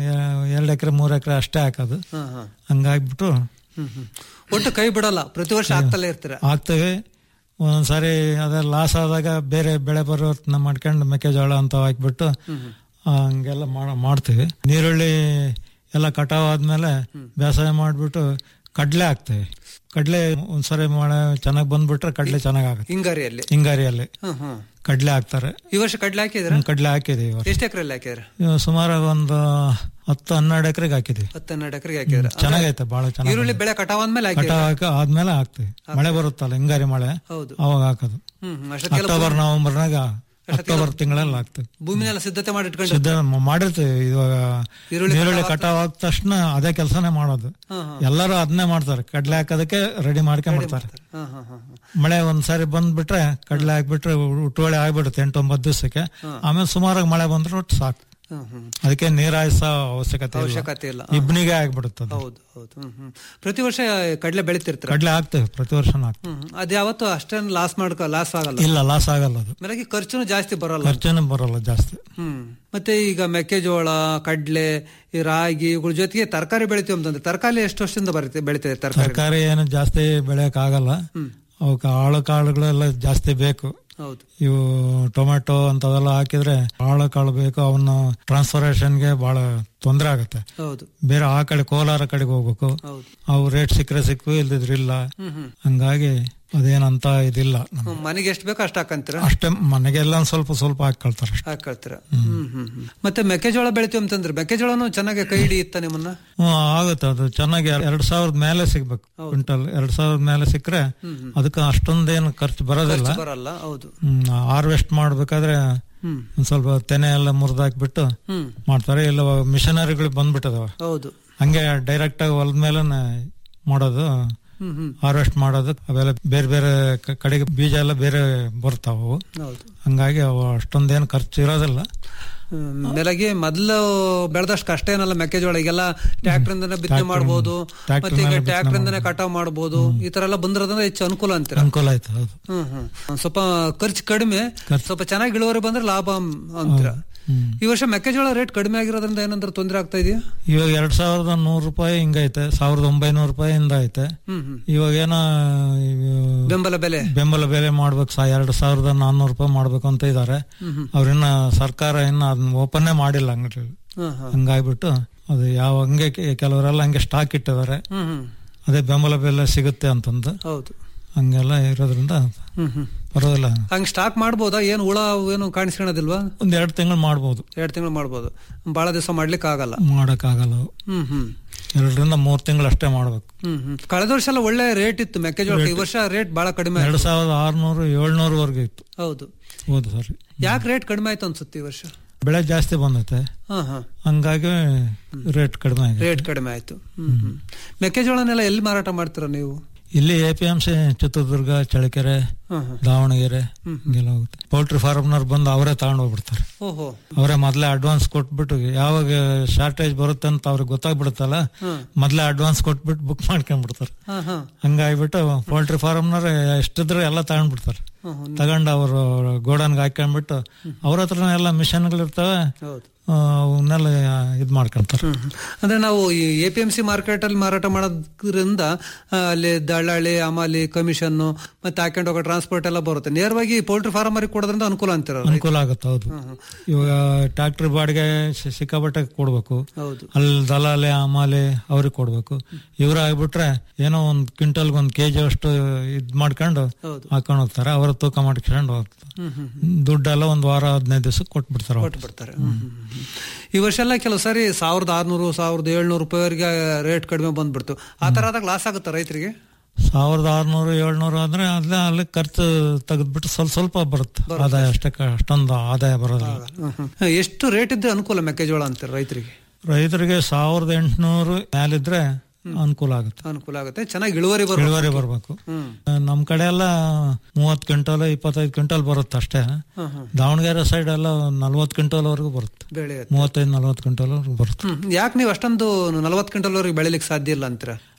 ಎರಡು ಎಕರೆ ಮೂರು ಎಕರೆ ಅಷ್ಟೇ ಹಾಕೋದು ಹಾ ಹಾ ಹಂಗಾಗ್ಬಿಟ್ಟು ಹ್ಮ್ ಹ್ಮ್ ಒಟ್ಟು ಕೈ ಬಿಡಲ್ಲ ಪ್ರತಿ ವರ್ಷ ಆಗ್ತಲೇ ಇರ್ತೀರ ಹಾಕ್ತೇವೆ ಒಂದೊಂದ್ಸಾರಿ ಅದೇ ಲಾಸ್ ಆದಾಗ ಬೇರೆ ಬೆಳೆ ಬರೋತ್ನ ಮಾಡ್ಕೊಂಡು ಮೆಕ್ಕೆಜೋಳ ಅಂತ ಹಾಕ್ಬಿಟ್ಟು ಆ, ಹಂಗೆಲ್ಲ ಮಾಡ- ಮಾಡ್ತೀವಿ ನೀರುಳ್ಳಿ ಎಲ್ಲ ಕಟಾವ್ ಆದ್ಮೇಲೆ ಬೇಸಾಯ ಮಾಡಿಬಿಟ್ಟು ಕಡಲೆ ಹಾಕ್ತೇವೆ ಕಡಲೆ ಒಂದ್ಸರಿ ಮಳೆ ಚೆನ್ನಾಗಿ ಬಂದ್ಬಿಟ್ರೆ ಕಡಲೆ ಚೆನ್ನಾಗ್ ಆಗುತ್ತೆ ಹಿಂಗಾರಿಯಲ್ಲಿ ಹಿಂಗಾರಿಯಲ್ಲಿ ಹ್ಮ್ ಹ್ಮ್ ಕಡಲೆ ಹಾಕ್ತಾರೆ ಈ ವರ್ಷ ಕಡ್ಲೆ ಹಾಕಿದ್ರ ಕಡಲೆ ಹಾಕಿದೀವಿ ಇವಾಗ ಎಷ್ಟು ಎಕರೆಲ್ಲಿ ಹಾಕಿದ್ರ ಇವಾಗ ಸುಮಾರು ಒಂದು ಹತ್ತು ಹನ್ನೆರಡು ಎಕರೆಗೆ ಹಾಕಿದೀವಿ ಹತ್ತು ಹನ್ನೆರಡು ಎಕರೆಗೆ ಹಾಕಿದ್ರ ಚೆನ್ನಾಗೈತೆ ಬಹಳ ಚೆನ್ನಾಗಿ ಈರುಳ್ಳಿ ಬೆಳೆ ಕಟಾವ್ ಆದ್ಮೇಲೆ ಹಾಕಿದ್ರ ಕಟಾವ್ ಹಾಕಿ ಆದ್ಮೇಲೆ ಹಾಕ್ತಿವಿ ಮಳೆ ಬರುತ್ತಲ್ಲ ಹಿಂಗಾರಿ ಮಳೆ ಹೌದು ಅವಾಗ ಹಾಕೋದು ಹ್ಮ್ ಹ್ಮ್ ಅಷ್ಟೊತ್ತಿಗೆಲ್ಲ ಅಕ್ಟೋಬರ್ ನವೆಂಬರ್ನಾಗ ಅಕ್ಟೋಬರ್ ತಿಂಗಳಲ್ಲಿ ಹಾಕ್ತಿವಿ ಭೂಮಿನೆಲ್ಲ ಸಿದ್ಧತೆ ಮಾಡಿ ಇಟ್ಕೊಂಡು ಸಿದ್ಧ ಮ- ಮಾಡಿರ್ತೀವಿ ಇವಾಗ ಈರುಳ್ಳಿ ಈರುಳ್ಳಿ ಕಟಾವ್ ಆದ ತಕ್ಷಣ ಅದೇ ಕೆಲಸನೇ ಮಾಡೋದು ಹಾ ಹಾ ಎಲ್ಲರೂ ಅದನ್ನೇ ಮಾಡ್ತಾರೆ ಕಡ್ಲೆ ಹಾಕೋದಕ್ಕೆ ರೆಡಿ ಮಾಡ್ಕೊಂಡ್ಬಿಡ್ತಾರೆ ಹಾ ಹಾ ಹಾ ಮಳೆ ಒಂದ್ಸಾರಿ ಬಂದ್ಬಿಟ್ರೆ ಕಡ್ಲೆ ಹಾಕ್ಬಿಟ್ರೆ ಉಟ್ಟುವಳಿ ಆಗ್ಬಿಡುತ್ತೆ ಎಂಟೊಂಬತ್ತು ದಿವಸಕ್ಕೆ ಆಮೇಲೆ ಸುಮಾರಾಗಿ ಮಳೆ ಬಂದ್ರೆ ಒಟ್ಟು ಸಾಕು ಹ್ಮ್ ಹ್ಮ್ ಅದಕ್ಕೆ ನೀರ್ ಹಾಯಿಸೋ ಅವಶ್ಯಕತೆ ಇಲ್ಲ ಅವಶ್ಯಕತೆ ಇಲ್ಲ ಇಬ್ನಿಗೆ ಆಗ್ಬಿಡುತ್ತೆ ಅದು ಹೌದು ಹೌದು ಹ್ಮ್ ಹ್ಮ್ ಪ್ರತಿ ವರ್ಷ ಕಡ್ಲೆ ಬೆಳಿತಿರ್ತೀರ ಕಡ್ಲೆ ಹಾಕ್ತೇವೆ ಪ್ರತಿ ವರ್ಷ ಹಾಕ್ತೇವೆ ಹ್ಮ್ ಅದ್ ಯಾವತ್ತು ಅಷ್ಟೇನು ಲಾಸ್ ಮಾಡ್ಕೊ ಲಾಸ್ ಆಗಲ್ಲ ಇಲ್ಲ ಲಾಸ್ ಆಗಲ್ಲ ಅದು ಮೇಲಾಗಿ ಖರ್ಚುನು ಜಾಸ್ತಿ ಬರಲ್ಲ ಖರ್ಚೇನು ಬರಲ್ಲ ಜಾಸ್ತಿ ಹ್ಮ್ ಮತ್ತೆ ಈಗ ಮೆಕ್ಕೆಜೋಳ ಕಡ್ಲೆ ಈ ರಾಗಿ ಇವುಗಳ ಜೊತೆಗೆ ತರಕಾರಿ ಬೆಳಿತೀವಿ ಅಂತಂದ್ರೆ ತರಕಾರಿ ಎಷ್ಟು ವರ್ಷದಿಂದ ಬರುತ್ತೆ ಬೆಳಿತದೆ ತರಕಾರಿ ತರಕಾರಿ ಏನು ಜಾಸ್ತಿ ಬೆಳೆಯಕ್ ಆಗಲ್ಲ ಅವಕ್ಕೆ ಆಳು ಕಾಳುಗಳೆಲ್ಲ ಜಾಸ್ತಿ ಬೇಕು ಹೌದು ಇವು ಟೊಮೆಟೊ ಅಂತವೆಲ್ಲ ಹಾಕಿದ್ರೆ ಆಳು ಕಾಳು ಬೇಕು ಅವನ್ನ ಟ್ರಾನ್ಸ್ಫರೇಷನ್ಗೆ ಬಹಳ ತೊಂದರೆ ಆಗುತ್ತೆ ಹೌದು ಬೇರೆ ಆ ಕಡೆ ಕೋಲಾರ ಕಡೆಗೆ ಹೋಗ್ಬೇಕು ಹೌದು ಅವು ರೇಟ್ ಸಿಕ್ಕರೆ ಸಿಕ್ಕು ಇಲ್ದಿದ್ರೆ ಇಲ್ಲ ಹ್ಮ್ ಹ್ಮ್ ಹಂಗಾಗಿ ಅದೇನಂತ ಇದಿಲ್ಲ ನಮ್ಗೆ. ಹ್ಮ್, ಮನೆಗೆ ಎಷ್ಟು ಬೇಕೋ ಅಷ್ಟು ಹಾಕಂತೀರ ಅಷ್ಟೇ ಮನೆಗೆಲ್ಲ ಒಂದ್ ಸ್ವಲ್ಪ ಸ್ವಲ್ಪ ಹಾಕೊಳ್ತಾರೆ ಅಷ್ಟೇ ಹಾಕೊಳ್ತೀರ ಹ್ಮ್ ಹ್ಮ್ ಹ್ಮ್ ಮತ್ತೆ ಮೆಕ್ಕೆಜೋಳ ಬೆಳಿತೀವಿ ಅಂತಂದ್ರೆ ಮೆಕ್ಕೆಜೋಳನು ಚೆನ್ನಾಗಿ ಕೈ ಹಿಡಿಯುತ್ತ ನಿಮ್ಮನ್ನ ಹ್ಮ್ ಆಗುತ್ತೆ ಅದು ಚೆನ್ನಾಗಿ ಎರಡ್ ಸಾವಿರದ ಮೇಲೆ ಸಿಗ್ಬೇಕು ಕ್ವಿಂಟಲ್ ಎರಡ್ ಸಾವಿರದ ಮೇಲೆ ಸಿಕ್ಕರೆ ಅದಕ್ಕೆ ಅಷ್ಟೊಂದೇನು ಖರ್ಚು ಬರೋದಿಲ್ಲ ಬರಲ್ಲ ಹೌದು ಹಾರ್ವೆಸ್ಟ್ ಮಾಡ್ಬೇಕಾದ್ರೆ ಹ್ಮ್ ಒಂದ್ ಸ್ವಲ್ಪ ತೆನೆ ಎಲ್ಲ ಮುರಿದಾಕ್ಬಿಟ್ಟು ಹ್ಮ್ ಮಾಡ್ತಾರೆ ಇಲ್ಲ ಮಿಷನರಿಗಳು ಬಂದ್ಬಿಟ್ಟದವ ಹೌದು ಹಂಗೆ ಡೈರೆಕ್ಟ್ ಆಗಿ ಹೊಲದ ಮೇಲೆ ಮಾಡೋದು ಹ್ಮ್ ಹ್ಮ್ ಹಾರ್ವೆಸ್ಟ್ ಮಾಡೋದು ಅವೆಲ್ಲ ಬೇರೆ ಬೇರೆ ಕ- ಕಡೆಗೆ ಬೀಜ ಎಲ್ಲ ಬೇರೆ ಬರ್ತಾವ ಅವು ಹೌದು ಹಂಗಾಗಿ ಅವು ಅಷ್ಟೊಂದೇನು ಖರ್ಚು ಇರೋದಿಲ್ಲ ಹ್ಮ್, ಮೇಲಾಗಿ ಮೊದ್ಲು ಬೆಳೆದಷ್ಟು ಕಷ್ಟ ಏನಲ್ಲ ಮೆಕ್ಕೆಜೋಳ ಈಗೆಲ್ಲ ಟ್ರ್ಯಾಕ್ಟರ್ ಇಂದನೇ ಬಿತ್ತನೆ ಮಾಡಬಹುದು tractor ಮತ್ತೆ ಈಗ ಮೇಲೆ ಟ್ರ್ಯಾಕ್ಟರ್ ಇಂದನೇ ಕಟಾವ್ ಮಾಡಬಹುದು ಈ ತರ ಎಲ್ಲ ಬಂದಿರೋದ್ರಿಂದ ಹೆಚ್ಚು ಅನುಕೂಲ ಅಂತೀರ ಅನುಕೂಲ ಆಯ್ತು ಹೌದು ಹ್ಮ್ ಹ್ಮ್ ಒಂದ್ ಸ್ವಲ್ಪ ಖರ್ಚು ಕಡಿಮೆ ಸ್ವಲ್ಪ ಚೆನ್ನಾಗಿ ಇಳುವರಿ ಬಂದ್ರೆ ಲಾಭ ಅಂತೀರ ಹ್ಮ್. ಈ ವರ್ಷ ಮೆಕ್ಕೆಜೋಳ ರೇಟ್ ಕಡಿಮೆ ಆಗಿರೋದ್ರಿಂದ ಏನಂದ್ರೆ ತೊಂದರೆ ಆಗ್ತಾ ಇದೆಯಾ ಇವಾಗ ಎರಡ್ ಸಾವಿರದ ನೂರು ರೂಪಾಯಿ ಹಿಂಗೈತೆ ಸಾವಿರದ ಒಂಬೈನೂರು ರೂಪಾಯಿಂದ ಐತೆ ಹ್ಮ್ ಹ್ಮ್ ಇವಾಗ ಏನೋ ಇವು ಬೆಂಬಲ ಬೆಲೆ ಬೆಂಬಲ ಬೆಲೆ ಮಾಡ್ಬೇಕು ಸಾ ಎರಡ್ ಸಾವಿರದ ನಾನ್ನೂರು ರೂಪಾಯಿ ಮಾಡ್ಬೇಕು ಅಂತ ಇದ್ದಾರೆ ಹ್ಮ್ ಹ್ಮ್ ಅವ್ರಿನ್ನ ಸರ್ಕಾರ ಇನ್ನ ಅದನ್ನ ಓಪನ್ನೇ ಮಾಡಿಲ್ಲ ಅಂಗಡಿ ಹ್ಮ್ ಹ್ಮ್ ಹಂಗಾಗ್ಬಿಟ್ಟು ಅದು ಯಾವ ಹಂಗೆ ಕೆ- ಕೆಲವರೆಲ್ಲ ಹಂಗೆ ಸ್ಟಾಕ್ ಇಟ್ಟಿದ್ದಾರೆ ಹ್ಮ್ ಹ್ಮ್ ಅದೇ ಬೆಂಬಲ ಬೆಲೆ ಸಿಗುತ್ತೆ ಅಂತಂದು ಹೌದು ಹಂಗೆಲ್ಲ ಇರೋದ್ರಿಂದ ಹ್ಮ್ ಹ್ಮ್ ಪರವಾಗಿಲ್ಲ ಹಂಗ್ ಸ್ಟಾಕ್ ಮಾಡ್ಬೋದಾ ಏನು ಹುಳ ಏನು ಕಾಣಿಸ್ಕೊಳೋದಿಲ್ವಾ ಒಂದ್ ಎರಡು ತಿಂಗಳು ಮಾಡ್ಬೋದು ಎರಡ್ ತಿಂಗಳು ಮಾಡ್ಬೋದು ಬಹಳ ದಿವಸ ಮಾಡ್ಲಿಕ್ಕೆ ಆಗಲ್ಲ ಮಾಡಕ್ಕಾಗಲ್ಲ ಅವು. ಹ್ಮ್ ಹ್ಮ್ ಎರಡರಿಂದ ಮೂರ್ ತಿಂಗಳು ಅಷ್ಟೇ ಮಾಡ್ಬೇಕು ಹ್ಮ್ ಹ್ಮ್ ಕಳೆದ ವರ್ಷ ಎಲ್ಲ ಒಳ್ಳೆ ರೇಟ್ ಇತ್ತು ಮೆಕ್ಕೆಜೋಳ ಈ ವರ್ಷ ರೇಟ್ ಬಹಳ ಕಡಿಮೆ ಆಯ್ತು. ಎರಡ್ ಸಾವಿರದ ಆರ್ನೂರು ಏಳ್ನೂರವರೆಗೆ ಇತ್ತು ಹೌದು ಹೌದು ಸರಿ ಯಾಕೆ ರೇಟ್ ಕಡಿಮೆ ಆಯ್ತು ಅನ್ಸುತ್ತೆ ಈ ವರ್ಷ ಬೆಳೆ ಜಾಸ್ತಿ ಬಂದೈತೆ ಹಾ ಹಾ ಹಂಗಾಗಿ ರೇಟ್ ಕಡಿಮೆ ಆಗಿದೆ ರೇಟ್ ಕಡಿಮೆ ಆಯ್ತು ಹ್ಮ್ ಹ್ಮ್ ಮೆಕ್ಕೆಜೋಳನೆಲ್ಲ ಎಲ್ಲಿ ಮಾರಾಟ ಮಾಡ್ತೀರಾ ನೀವು ಇಲ್ಲಿ A P M C Chitradurga Challakere ಹಾ ಹಾ ದಾವಣಗೆರೆ ಹಿಂಗೆಲ್ಲ ಹೋಗುತ್ತೆ ಪೌಲ್ಟ್ರಿ ಫಾರ್ಮ್ನವ್ರು ಬಂದು ಅವರೇ ತಗೊಂಡು ಹೋಗ್ಬಿಡ್ತಾರೆ ಓಹೋ ಅವರೇ ಮೊದಲೇ ಅಡ್ವಾನ್ಸ್ ಕೊಟ್ಬಿಟ್ಟು ಯಾವಾಗ ಶಾರ್ಟೇಜ್ ಬರುತ್ತೆ ಅಂತ ಅವ್ರಿಗೆ ಗೊತ್ತಾಗ್ಬಿಡುತ್ತಲ್ಲ ಹಾ ಮೊದಲೇ ಅಡ್ವಾನ್ಸ್ ಕೊಟ್ಬಿಟ್ಟು ಬುಕ್ ಮಾಡ್ಕೊಂಡ್ಬಿಡ್ತಾರೆ ಹಾ ಹಾ ಹಂಗಾಗ್ಬಿಟ್ಟು ಪೌಲ್ಟ್ರಿ ಫಾರ್ಮ್ನವ್ರು ಎಷ್ಟಿದ್ರೆ ಎಲ್ಲ ತಗೊಂಡ್ಬಿಡ್ತಾರೆ ಹ್ಮ್, ಹ್ಮ್. ತಗೊಂಡು ಅವರು ಗೋಡನ್ಗೆ ಹಾಕೊಂಡ್ಬಿಟ್ಟು ಅವ್ರ ಹತ್ರನೇ ಎಲ್ಲ ಮಿಷನ್ಗಳು ಇರ್ತವೆ ಹೌದು ಆ, ಅವನ್ನೆಲ್ಲ ಇದ್ ಮಾಡ್ಕೊಂತಾರೆ ಹ್ಮ್ ಹ್ಮ್. ಅಂದ್ರೆ ನಾವು ಈ A P M C market ಅಲ್ಲಿ ಮಾರಾಟ ಮಾಡೋದ್ರಿಂದ ಆ, ಅಲ್ಲಿ ದಳ್ಳಾಳಿ ಅಮಾಲಿ ಕಮಿಷನ್ ಮತ್ತೆ ಹಾಕೊಂಡು ಹೋಗೋ ಟ್ರಾನ್ಸ್ಪೋರ್ಟ್ ಎಲ್ಲ ಬರುತ್ತೆ ನೇರವಾಗಿ ಪೋಲ್ಟ್ರಿ ಫಾರ್ಮ್ ಅವರಿಗೆ ಕೊಡೋದ್ರಿಂದ ಅನುಕೂಲ ಅಂತೀರ ಅನುಕೂಲ ಆಗುತ್ತೆ ಹೌದು ಇವಾಗ ಟ್ರಾಕ್ಟರ್ ಬಾಡಿಗೆ ಸಿ- ಸಿಕ್ಕಾಪಟ್ಟೆ ಕೊಡ್ಬೇಕು ಹೌದು ಅಲ್ಲಿ ದಲಾಲೆ ಅಮಾಲೆ ಅವ್ರಿಗೆ ಕೊಡ್ಬೇಕು ಇವ್ರು ಆಗ್ಬಿಟ್ರೆ ಏನೋ ಒಂದ್ ಕ್ವಿಂಟಲ್ಗೆ ಒಂದ್ ಕೆಜಿ ಅಷ್ಟು ಇದ್ ಮಾಡ್ಕೊಂಡು ಹೌದು ಹಾಕೊಂಡು ಹೋಗ್ತಾರೆ ಅವರ ತೂಕ ಮಾಡ್ಕೊಂಡು ಹೋಗ್ತಾರೆ ಹ್ಮ್ ಹ್ಮ್ ದುಡ್ಡೆಲ್ಲ ಒಂದ್ ವಾರ ಹದಿನೈದು ದಿವಸಕ್ಕೆ ಕೊಟ್ಬಿಡ್ತಾರೆ ಅವ್ರು. ಕೊಟ್ಟು ಬಿಡ್ತಾರೆ ಹ್ಮ್, ಹ್ಮ್, ಹ್ಮ್. ಈ ವರ್ಷ ಎಲ್ಲ ಕೆಲವು ಸಾರಿ ಸಾವಿರದ ಆರ್ನೂರು ಸಾವಿರದ ಏಳ್ನೂರು ರೂಪಾಯಿವರೆಗೆ ರೇಟ್ ಕಡಿಮೆ ಬಂದ್ಬಿಡ್ತು ಆ ತರ ಆದಾಗ ಲಾಸ್ ಆಗುತ್ತೆ ರೈತರಿಗೆ ಸಾವಿರದ ಆರ್ನೂರು ಏಳ್ನೂರು ಅಂದ್ರೆ ಅಲ್ಲೇ ಅಲ್ಲಿ ಖರ್ಚು ತೆಗೆದ್ಬಿಟ್ಟು ಸ್ವಲ್ಪ ಸ್ವಲ್ಪ ಬರುತ್ತೆ ಆದಾಯ ಅಷ್ಟೇ ಕ- ಅಷ್ಟೊಂದು ಆದಾಯ ಬರೋದಿಲ್ಲ ಹ್ಮ್, ಹ್ಮ್. ಎಷ್ಟು ರೇಟ್ ಇದ್ರೆ ಅನುಕೂಲ ಮೆಕ್ಕೆಜೋಳ ಅಂತಾರೆ ರೈತರಿಗೆ ರೈತರಿಗೆ ಸಾವಿರದ ಎಂಟುನೂರು ಮೇಲಿದ್ರೆ ಅನುಕೂಲ ಆಗುತ್ತೆ ಅನುಕೂಲ ಆಗುತ್ತೆ ಚೆನ್ನಾಗಿ ಇಳುವರಿ ಬರುತ್ತೆ ಇಳುವರಿ ಬರ್ಬೇಕು ಹ್ಮ್ ನಮ್ ಕಡೆ ಎಲ್ಲ ಮೂವತ್ ಕ್ವಿಂಟಲ್ ಇಪ್ಪತ್ತೈದು ಕ್ವಿಂಟಲ್ ಬರುತ್ತೆ ಅಷ್ಟೇ ಹ್ಮ್ ಹ್ಮ್ ದಾವಣಗೆರೆ ಸೈಡ್ ಎಲ್ಲ ನಲ್ವತ್ತು ಕ್ವಿಂಟಲ್ ವರೆಗೂ ಬರುತ್ತೆ ಬೆಳೆ ಮೂವತ್ತೈದು ನಲ್ವತ್ತು ಕ್ವಿಂಟಲ್ ವರೆಗೂ ಬರುತ್ತೆ ಹ್ಮ್ ಯಾಕೆ ನೀವು ಅಷ್ಟೊಂದು ನಲವತ್ತು ಕ್ವಿಂಟಲ್ ವರೆಗೆ ಬೆಳಿಲಿಕ್ಕೆ ಸಾಧ್ಯ ಇಲ್ಲ ಅಂತೀರಾ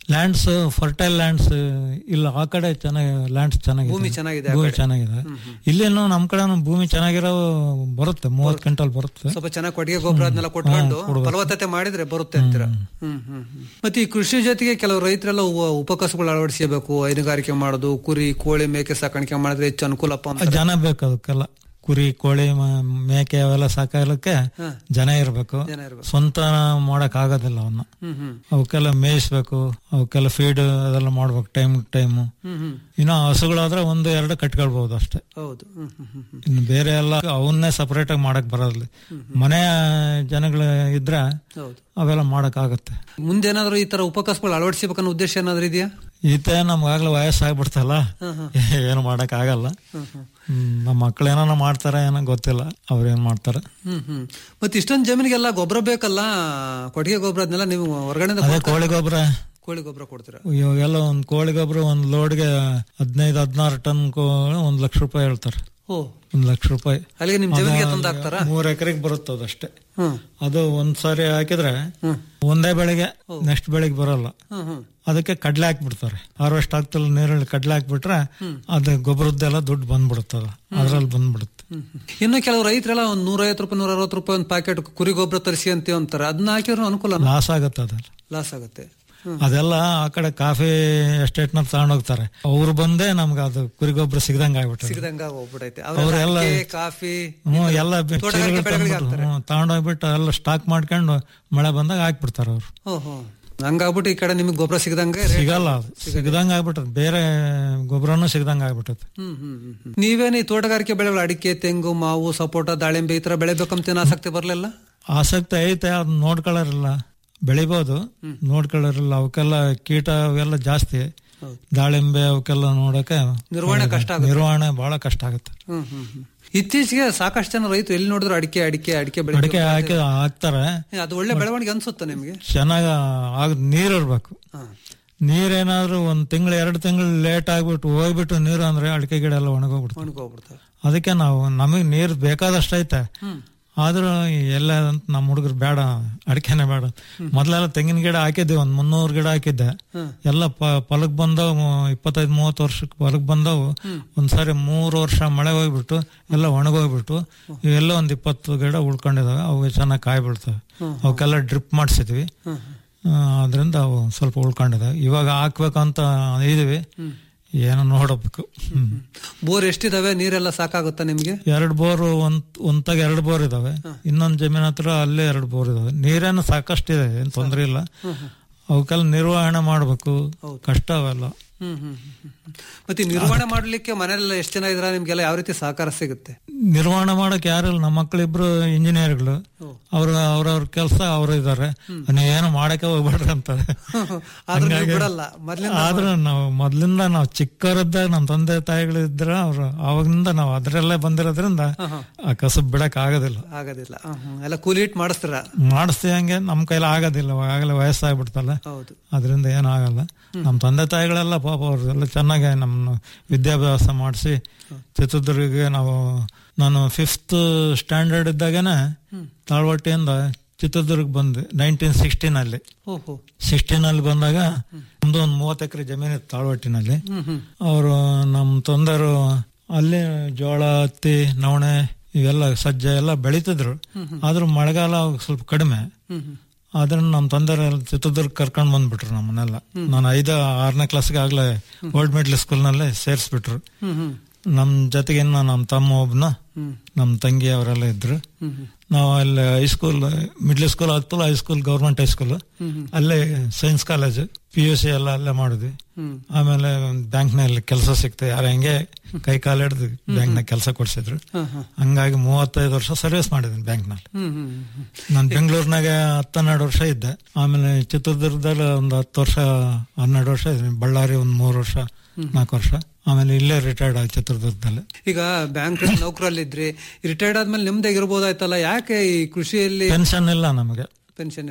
ಲ್ಯಾಂಡ್ಸ್ ಫರ್ಟೈಲ್ ಲ್ಯಾಂಡ್ಸ್ ಇಲ್ಲ ಆ ಕಡೆ ಚೆನ್ನಾಗಿ ಲ್ಯಾಂಡ್ಸ್ ಚೆನ್ನಾಗಿದೆ ಭೂಮಿ ಚೆನ್ನಾಗಿದೆ ಆ ಭೂಮಿ ಕಡೆ. ಚೆನ್ನಾಗಿದೆ ಇಲ್ಲೇನು ನಮ್ ಕಡೆ ಭೂಮಿ ಚೆನ್ನಾಗಿರೋ ಬರುತ್ತೆ ಮೂವತ್ತು ಕ್ವಿಂಟಲ್ ಬರುತ್ತೆ ಸ್ವಲ್ಪ ಚೆನ್ನಾಗಿ ಕೊಟ್ಟಿಗೆ ಗೊಬ್ಬರ ಅದನ್ನೆಲ್ಲ ಕೊಟ್ಕೊಂಡು ಫಲವತ್ತತೆ ಮಾಡಿದ್ರೆ ಬರುತ್ತೆ ಅಂತೀರ ಹ್ಮ್ ಹ್ಮ್ ಹ್ಮ್. ಮತ್ತೆ ಈ ಕೃಷಿ ಜೊತೆಗೆ ಕೆಲವು ರೈತರೆಲ್ಲ ಉ- ಉಪಕಸಗಳು ಅಳವಡಿಸಬೇಕು ಹೈನುಗಾರಿಕೆ ಮಾಡೋದು ಕುರಿ ಕೋಳಿ ಮೇಕೆ ಸಾಕಾಣಿಕೆ ಮಾಡಿದ್ರೆ ಹೆಚ್ಚು ಅನುಕೂಲಪ್ಪ ಅಂತ ಜನ ಬೇಕು ಅದಕ್ಕೆಲ್ಲ ಕುರಿ ಕೋಳಿ ಮ- ಮೇಕೆ ಅವೆಲ್ಲ ಸಾಕಲಿಕ್ಕೆ ಜನ ಇರಬೇಕು ಜನ ಇರ್ಬೇಕು ಸ್ವಂತ ಮಾಡಕ್ ಆಗೋದಿಲ್ಲ ಅವನ್ನ ಹ್ಮ್ ಹ್ಮ್ ಅವಕ್ಕೆಲ್ಲ ಮೇಯಿಸ್ಬೇಕು ಅವಕ್ಕೆಲ್ಲ ಫೀಡ್ ಅದೆಲ್ಲ ಮಾಡ್ಬೇಕು ಟೈಮ್ ಟೈಮು ಹ್ಮ್ ಹ್ಮ್ ಇನ್ನು ಹಸುಗಳಾದ್ರೆ ಒಂದು ಎರಡು ಕಟ್ಕೊಳ್ಬಹುದು ಅಷ್ಟೇ ಹೌದು ಹ್ಮ್ ಹ್ಮ್ ಹ್ಮ್ ಹ್ಮ್ ಇನ್ನು ಬೇರೆ ಎಲ್ಲ ಅವನ್ನೇ ಸಪರೇಟ್ ಆಗಿ ಮಾಡಕ್ ಬರೋದಿಲ್ಲ ಮನೆಯ ಜನಗಳು ಇದ್ರೆ ಹೌದು ಅವೆಲ್ಲ ಮಾಡಕ್ ಆಗತ್ತೆ ಮುಂದೇನಾದ್ರೂ ಈ ತರ ಉಪಕಸಗಳು ಅಳವಡಿಸಬೇಕನ್ನೋ ಉದ್ದೇಶ ಏನಾದ್ರೂ ಇದೆಯಾ ಈತ ನಮ್ಗಾಗ್ಲೇ ವಯಸ್ಸಾಗ್ಬಿಡ್ತಲ್ಲ ಹ್ಮ್ ಹ್ಮ್ ಏನು ಮಾಡಕ್ ಆಗಲ್ಲ ಹ್ಮ್ ಹ್ಮ್ ಹ್ಮ್, ನಮ್ಮ ಮಕ್ಳು ಏನಾನ ಮಾಡ್ತಾರ ಏನೋ ಗೊತ್ತಿಲ್ಲ ಅವ್ರೇನ್ ಮಾಡ್ತಾರೆ ಹ್ಮ್ ಹ್ಮ್ ಮತ್ತೆ ಇಷ್ಟೊಂದು ಜಮೀನಿಗೆಲ್ಲ ಗೊಬ್ಬರ ಬೇಕಲ್ಲ ಕೊಟ್ಟಿಗೆ ಗೊಬ್ಬರ ಅದನ್ನೆಲ್ಲ ನೀವು ಹೊರಗಡೆ ಅದೇ ಕೋಳಿ ಗೊಬ್ಬರ ಕೋಳಿ ಗೊಬ್ಬರ ಕೊಡ್ತೀರಾ ಇವಾಗೆಲ್ಲ ಒಂದ್ ಕೋಳಿ ಗೊಬ್ಬರ ಒಂದ್ ಲೋಡ್ಗೆ ಹದಿನೈದು ಹದಿನಾರು ಟನ್ ಕೋ- ಒಂದ್ ಲಕ್ಷ ರೂಪಾಯಿ ಹೇಳ್ತಾರೆ ಓ ಒಂದ್ ಲಕ್ಷ ರೂಪಾಯಿ ಅಲ್ಲಿಗೆ ನಿಮ್ ಜಮೀನಿಗೆ ತಂದು ಹಾಕ್ತಾರಾ ಮೂರ್ ಎಕರೆಗೆ ಬರುತ್ತೆ ಅದಷ್ಟೇ ಹ್ಮ್ ಅದು ಒಂದ್ ಸಾರಿ ಹಾಕಿದ್ರೆ ಹ್ಮ್ ಒಂದೇ ಬೆಳೆಗೆ ನೆಕ್ಸ್ಟ್ ಬೆಳೆಗೆ ಬರಲ್ಲ ಹ್ಮ್ ಹ್ಮ್ ಅದಕ್ಕೆ ಕಡ್ಲೆ ಹಾಕ್ಬಿಡ್ತಾರೆ ಹಾರ್ವೆಸ್ಟ್ ಆಗ್ತಲ್ಲ ನೀರಲ್ಲಿ ಕಡ್ಲೆ ಹಾಕ್ಬಿಟ್ರೆ ಅದು ಗೊಬ್ಬರದ್ದೆಲ್ಲ ದುಡ್ಡು ಬಂದ್ಬಿಡುತ್ತದ ಅದ್ರಲ್ಲಿ ಬಂದ್ಬಿಡುತ್ತೆ ಹ್ಮ್ ಹ್ಮ್. ಇನ್ನು ಕೆಲವು ರೈತರೆಲ್ಲ ಒಂದ್ ನೂರೈವತ್ತು ರೂಪಾಯಿ ನೂರ ಅರವತ್ತು ರೂಪಾಯಿ ಒಂದು ಪ್ಯಾಕೆಟ್ ಕುರಿ ಗೊಬ್ಬರ ತರಿಸಿ ಅಂತೀವಿ ಅಂತಾರೆ ಅದನ್ನ ಹಾಕಿದ್ರು ಅನುಕೂಲ ಲಾಸ್ ಆಗತ್ತೆ ಅದಲ್ಲ ಲಾಸ್ ಆಗುತ್ತೆ ಅದೆಲ್ಲ ಆ ಕಡೆ ಕಾಫಿ ಎಸ್ಟೇಟ್ ನ ತಗೊಂಡೋಗ್ತಾರೆ ಅವ್ರು ಬಂದೇ ನಮ್ಗೆ ಅದು ಕುರಿ ಗೊಬ್ಬರ ಸಿಗದಂಗ ಆಗ್ಬಿಟ್ಟದೆ ಸಿಗದಂಗ ಹೋಗ್ಬಿಟ್ಟೈತೆ ಅವ್ರೆಲ್ಲ- ಅವ್ರ ಕಾಫಿ ಹ್ಞೂ ಎಲ್ಲ ಬೆ- ತೋಟಗಾರಿಕೆ ಚೀಲಗಳು ಬೆಳೆಗಳಿಗೆ ತಂದ್ಬಿಟ್ಟು, ಹ್ಞೂ, ತಗೊಂಡೋಗ್ಬಿಟ್ಟು ಎಲ್ಲ ಸ್ಟಾಕ್ ಮಾಡ್ಕೊಂಡು ಮಳೆ ಬಂದಾಗ ಹಾಕ್ಬಿಡ್ತಾರೆ ಅವ್ರು ಓಹೋ ಹಂಗಾಗ್ಬಿಟ್ಟು ಈ ಕಡೆ ನಿಮಗೆ ಗೊಬ್ಬರ ಸಿಗದಂಗೆ rate- ಸಿಗಲ್ಲ ಅದು ಸಿಗದಂಗ ಆಗ್ಬಿಟ್ಟದ ಬೇರೆ ಗೊಬ್ಬರನು ಸಿಗದಂಗ ಆಗ್ಬಿಟ್ಟದ ಹ್ಮ್ ಹ್ಮ್ ಹ್ಮ್ ಹ್ಮ್. ನೀವೇನು ಈ ತೋಟಗಾರಿಕೆ ಬೆಳೆಗಳು ಅಡಿಕೆ ತೆಂಗು ಮಾವು ಸಪೋಟ ದಾಳಿಂಬೆ ಈ ತರ ಬೆಳೆಬೇಕಂತ ಏನ್ ಆಸಕ್ತಿ ಬರ್ಲಿಲ್ಲ ಆಸಕ್ತಿ ಐತೆ ಅದ್ ನೋಡ್ಕೊಳ್ಳೋರಿಲ್ಲ ಬೆಳಿಬೋದು ನೋಡ್ಕೊಳ್ಳೋರಿಲ್ಲ ಅವಕ್ಕೆಲ್ಲ ಕೀಟ ಅವೆಲ್ಲ ಜಾಸ್ತಿ ಹೌದು. ದಾಳಿಂಬೆ ಅವಕ್ಕೆಲ್ಲ ನೋಡಕ್ಕೆ ನಿರ್ವಹಣೆ ಕಷ್ಟ ಆಗುತ್ತೆ ನಿರ್ವಹಣೆ ಬಹಳ ಕಷ್ಟ ಆಗುತ್ತೆ ಹ್ಮ್ ಹ್ಮ್ ಹ್ಮ್. ಇತ್ತೀಚೆಗೆ ಸಾಕಷ್ಟು ಜನ ರೈತರು ಎಲ್ಲಿ ನೋಡಿದ್ರು ಅಡಿಕೆ ಅಡಿಕೆ ಅಡಿಕೆ ಬೆಳೆ ಅಡಿಕೆ ಹಾಕಿ ಹಾಕ್ತಾರೆ ಅದು ಒಳ್ಳೆ ಬೆಳವಣಿಗೆ ಅನ್ಸುತ್ತೆ ನಿಮ್ಗೆ ಚೆನ್ನಾಗ ಆಗ ನೀರ್ ಇರ್ಬೇಕು ಹಾ. ನೀರೇನಾದ್ರೂ ಒಂದ್ ತಿಂಗಳು ಎರಡು ತಿಂಗಳು ಲೇಟ್ ಆಗ್ಬಿಟ್ಟು ಹೋಗ್ಬಿಟ್ಟು ನೀರು ಅಂದ್ರೆ ಅಡಿಕೆ ಗಿಡ ಎಲ್ಲ ಒಣಗೋಗ್ಬಿಡ್ತು ಒಣಗೋಗ್ಬಿಡ್ತವೆ ಅದಕ್ಕೆ ನಾವು ನಮಗೆ ನೀರು ಬೇಕಾದಷ್ಟು ಐತೆ ಹ್ಮ್ ಆದ್ರೂ ಎಲ್ಲ ಅಂತ ನಮ್ಮ ಹುಡುಗರು ಬೇಡ ಅಡಿಕೆನೆ ಬೇಡ ಮೊದ್ಲೆಲ್ಲ ತೆಂಗಿನ ಗಿಡ ಹಾಕಿದ್ದೆ ಒಂದ್ ಮುನ್ನೂರು ಗಿಡ ಹಾಕಿದ್ದೆ ಹ್ಮ್. ಎಲ್ಲ ಪ- ಫಲಕ್ ಬಂದವು ಇಪ್ಪತ್ತೈದು ಮೂವತ್ತು ವರ್ಷಕ್ಕೆ ಫಲಕ್ ಬಂದವು ಒಂದ್ಸಾರಿ ಮೂರು ವರ್ಷ ಮಳೆ ಹೋಗ್ಬಿಟ್ಟು ಎಲ್ಲ ಒಣಗೋಗ್ಬಿಟ್ಟು ಇವೆಲ್ಲ ಒಂದ್ ಇಪ್ಪತ್ತು ಗಿಡ ಉಳ್ಕೊಂಡಿದಾವೆ ಅವು ಚೆನ್ನಾಗಿ ಕಾಯಿ ಬೀಳ್ತವೆ ಅವಕ್ಕೆಲ್ಲ ಡ್ರಿಪ್ ಮಾಡಿಸಿದ್ವಿ ಹ್ಮ್ ಅದರಿಂದ ಅವು ಸ್ವಲ್ಪ ಉಳ್ಕೊಂಡಿದಾವೆ ಇವಾಗ ಹಾಕ್ಬೇಕಂತ ಇದೀವಿ ಏನೋ ನೋಡಬೇಕು ಹ್ಮ್. ಬೋರ್ ಎಷ್ಟಿದಾವೆ ನೀರೆಲ್ಲ ಸಾಕಾಗುತ್ತಾ ನಿಮ್ಗೆ ಎರಡು ಬೋರ್ ಒಂದ್ ಒಂತಾಗ ಎರಡು ಬೋರ್ ಇದಾವೆ ಇನ್ನೊಂದ್ ಜಮೀನ್ ಹತ್ರ ಅಲ್ಲೇ ಎರಡು ಬೋರ್ ಇದಾವೆ ನೀರೇನು ಸಾಕಷ್ಟಿದೆ ಏನ್ ತೊಂದ್ರೆ ಇಲ್ಲ ಅವಕ್ಕೆಲ್ಲ ನಿರ್ವಹಣೆ ಮಾಡ್ಬೇಕು ಕಷ್ಟ ಅವೆಲ್ಲ ಹ್ಮ್ ಹ್ಮ್ ಹ್ಮ್ ಹ್ಮ್. ಮತ್ತೆ ಈ ನಿರ್ವಹಣೆ ಮಾಡ್ಲಿಕ್ಕೆ ಮನೆಯಲ್ಲ ಎಷ್ಟು ಜನ ಇದ್ರ ನಿಮ್ಗೆಲ್ಲ ಯಾವ ರೀತಿ ಸಹಕಾರ ಸಿಗುತ್ತೆ ನಿರ್ವಹಣೆ ಮಾಡಕ್ ಯಾರಿಲ್ಲ ನಮ್ಮ ಮಕ್ಕಳಿಬ್ರು ಇಂಜಿನಿಯರ್ಗಳು ಅವ್ರ ಅವ್ರವ್ರ ಕೆಲಸ ಅವ್ರು ಇದಾರೆ ನೀವೇನು ಮಾಡಕ್ಕೆ ಹೋಗ್ಬೇಡ್ರಿ ಅಂತಾರೆ ಆದ್ರೂ ನೀವು ಹಂಗಾಗಿ- ಬಿಡಲ್ಲ ಮೊದ್ಲಿಂದ ಆದ್ರೂ ನಾವು ಮೊದ್ಲಿಂದ ನಾವು ಚಿಕ್ಕವರಿದ್ದಾಗ ನಮ್ಮ ತಂದೆ ತಾಯಿಗಳು ಇದ್ರ ಅವ್ರು ಅವಾಗಿಂದ ನಾವು ಅದ್ರಲ್ಲೇ ಬಂದಿರೋದ್ರಿಂದ ಆ ಕಸಬ್ ಬಿಡಕ್ ಆಗೋದಿಲ್ಲ ಆಗೋದಿಲ್ಲ ಹ್ಮ್, ಹ್ಮ್. ಎಲ್ಲ ಕೂಲಿ ಇಟ್ ಮಾಡಿಸ್ತೀರ ಮಾಡಿಸ್ತೀವಿ ಹಂಗೆ ನಮ್ ಕೈಲಿ ಆಗೋದಿಲ್ಲ ಆಗಲೇ ವಯಸ್ಸಾಗ್ಬಿಡ್ತಲ್ಲ ಹೌದು ಅದರಿಂದ ಏನೂ ಆಗಲ್ಲ ನಮ್ಮ ತಂದೆ ತಾಯಿಗಳೆಲ್ಲ ಪಾಪ ಅವ್ರು ಎಲ್ಲ ಚೆನ್ನಾಗಿ ನಮ್ಮ ವಿದ್ಯಾಭ್ಯಾಸ ಮಾಡಿಸಿ ಚಿತ್ರದುರ್ಗಗೆ ನಾವು ನಾನು ಫಿಫ್ತ್ ಸ್ಟ್ಯಾಂಡರ್ಡ್ ಇದ್ದಾಗನೇ ತಾಳ್ವಟ್ಟಿಯಿಂದ ಚಿತ್ರದುರ್ಗ ಬಂದೆ ನೈನ್ಟೀನ್ ಸಿಕ್ಸ್ಟೀನಲ್ಲಿ ಓಹೋ ಸಿಕ್ಸ್ಟೀನಲ್ಲಿ ಬಂದಾಗ ನಮ್ದು ಒಂದು ಮೂವತ್ತು ಎಕರೆ ಜಮೀನಿತ್ತು ತಾಳ್ವಟ್ಟಿನಲ್ಲಿ ಹ್ಮ್ ಹ್ಮ್ ಅವರು ನಮ್ಮ ತಂದೆರು ಅಲ್ಲಿ ಜೋಳ ಹತ್ತಿ ನವಣೆ ಇವೆಲ್ಲ ಸಜ್ಜೆ ಎಲ್ಲ ಬೆಳೀತಿದ್ರು ಆದ್ರೂ ಮಳೆಗಾಲ ಅವಾಗ ಸ್ವಲ್ಪ ಕಡಿಮೆ ಹ್ಮ್ ಹ್ಮ್ ಅದನ್ನ ನಮ್ಮ ತಂದೆ ಚಿತ್ರದುರ್ಗ ಕರ್ಕೊಂಡ್ ಬಂದ್ಬಿಟ್ರು ನಮ್ಮನ್ನೆಲ್ಲ ನಾನು ಐದ ಆರನೇ ಕ್ಲಾಸ್ಗೆ ಆಗ್ಲೇ ಓಲ್ಡ್ ಮಿಡ್ಲ್ ಸ್ಕೂಲ್ನಲ್ಲೇ ಸೇರಿಸ್ಬಿಟ್ರು ಹ್ಮ್ ಹ್ಮ್ ನಮ್ ಜೊತೆಗೆ ಇನ್ನ ನಮ್ಮ ತಮ್ಮ ಒಬ್ನ ಹ್ಮ್ ನಮ್ಮ ತಂಗಿ ಅವರೆಲ್ಲ ಇದ್ರು ಹ್ಮ್ ಹ್ಮ್ ನಾವು ಅಲ್ಲಿ ಹೈಸ್ಕೂಲ್ ಮಿಡ್ಲ್ ಸ್ಕೂಲ್ ಆಗ್ತಲ್ಲ ಹೈಸ್ಕೂಲ್ ಗೌರ್ಮೆಂಟ್ ಹೈಸ್ಕೂಲ್ ಹ್ಮ್ ಹ್ಮ್ ಅಲ್ಲೇ science college P U C ಎಲ್ಲ ಅಲ್ಲೇ ಮಾಡಿದ್ವಿ ಹ್ಮ್ ಆಮೇಲೆ ಬ್ಯಾಂಕ್ನಲ್ಲಿ ಕೆಲಸ ಸಿಕ್ತು ಯಾರ ಹೆಂಗೆ ಕೈ ಕಾಲು ಹಿಡ್ದು ಬ್ಯಾಂಕ್ನಾಗ ಕೆಲಸ ಕೊಡ್ಸಿದ್ರು ಹಾ, ಹಾ. ಹಂಗಾಗಿ ಮೂವತ್ತೈದು ವರ್ಷ ಸರ್ವಿಸ್ ಮಾಡಿದ್ದೀನಿ ಬ್ಯಾಂಕ್ನಲ್ಲಿ ಹ್ಮ್ ಹ್ಮ್ ಹ್ಮ್ ನಾನು ಬೆಂಗಳೂರಿನಾಗ ಹತ್ತೆರಡು ವರ್ಷ ಇದ್ದೆ ಆಮೇಲೆ ಚಿತ್ರದುರ್ಗದಲ್ಲಿ ಒಂದು ಹತ್ತು ವರ್ಷ ಹನ್ನೆರಡು ವರ್ಷ ಇದ್ದೀನಿ ಬಳ್ಳಾರಿ ಒಂದು ಮೂರು ವರ್ಷ ನಾಲ್ಕು ವರ್ಷ ಆಮೇಲೆ ಇಲ್ಲೇ ರಿಟೈರ್ಡ್ ಆಗಿ ಚಿತ್ರದುರ್ಗದಲ್ಲಿ ಈಗ ಬ್ಯಾಂಕ್ ನೌಕರಲ್ಲಿದ್ರಿ ರಿಟೈರ್ಡ್ ಆದ್ಮೇಲೆ ನಿಮ್ದೇ ಇರ್ಬೋದಾಯ್ತಲ್ಲ ಯಾಕೆ ಈ ಕೃಷಿಯಲ್ಲಿ ಪೆನ್ಷನ್ ಇಲ್ಲ ನಮಗೆ ಪೆನ್ಷನ್ ಇಲ್ಲ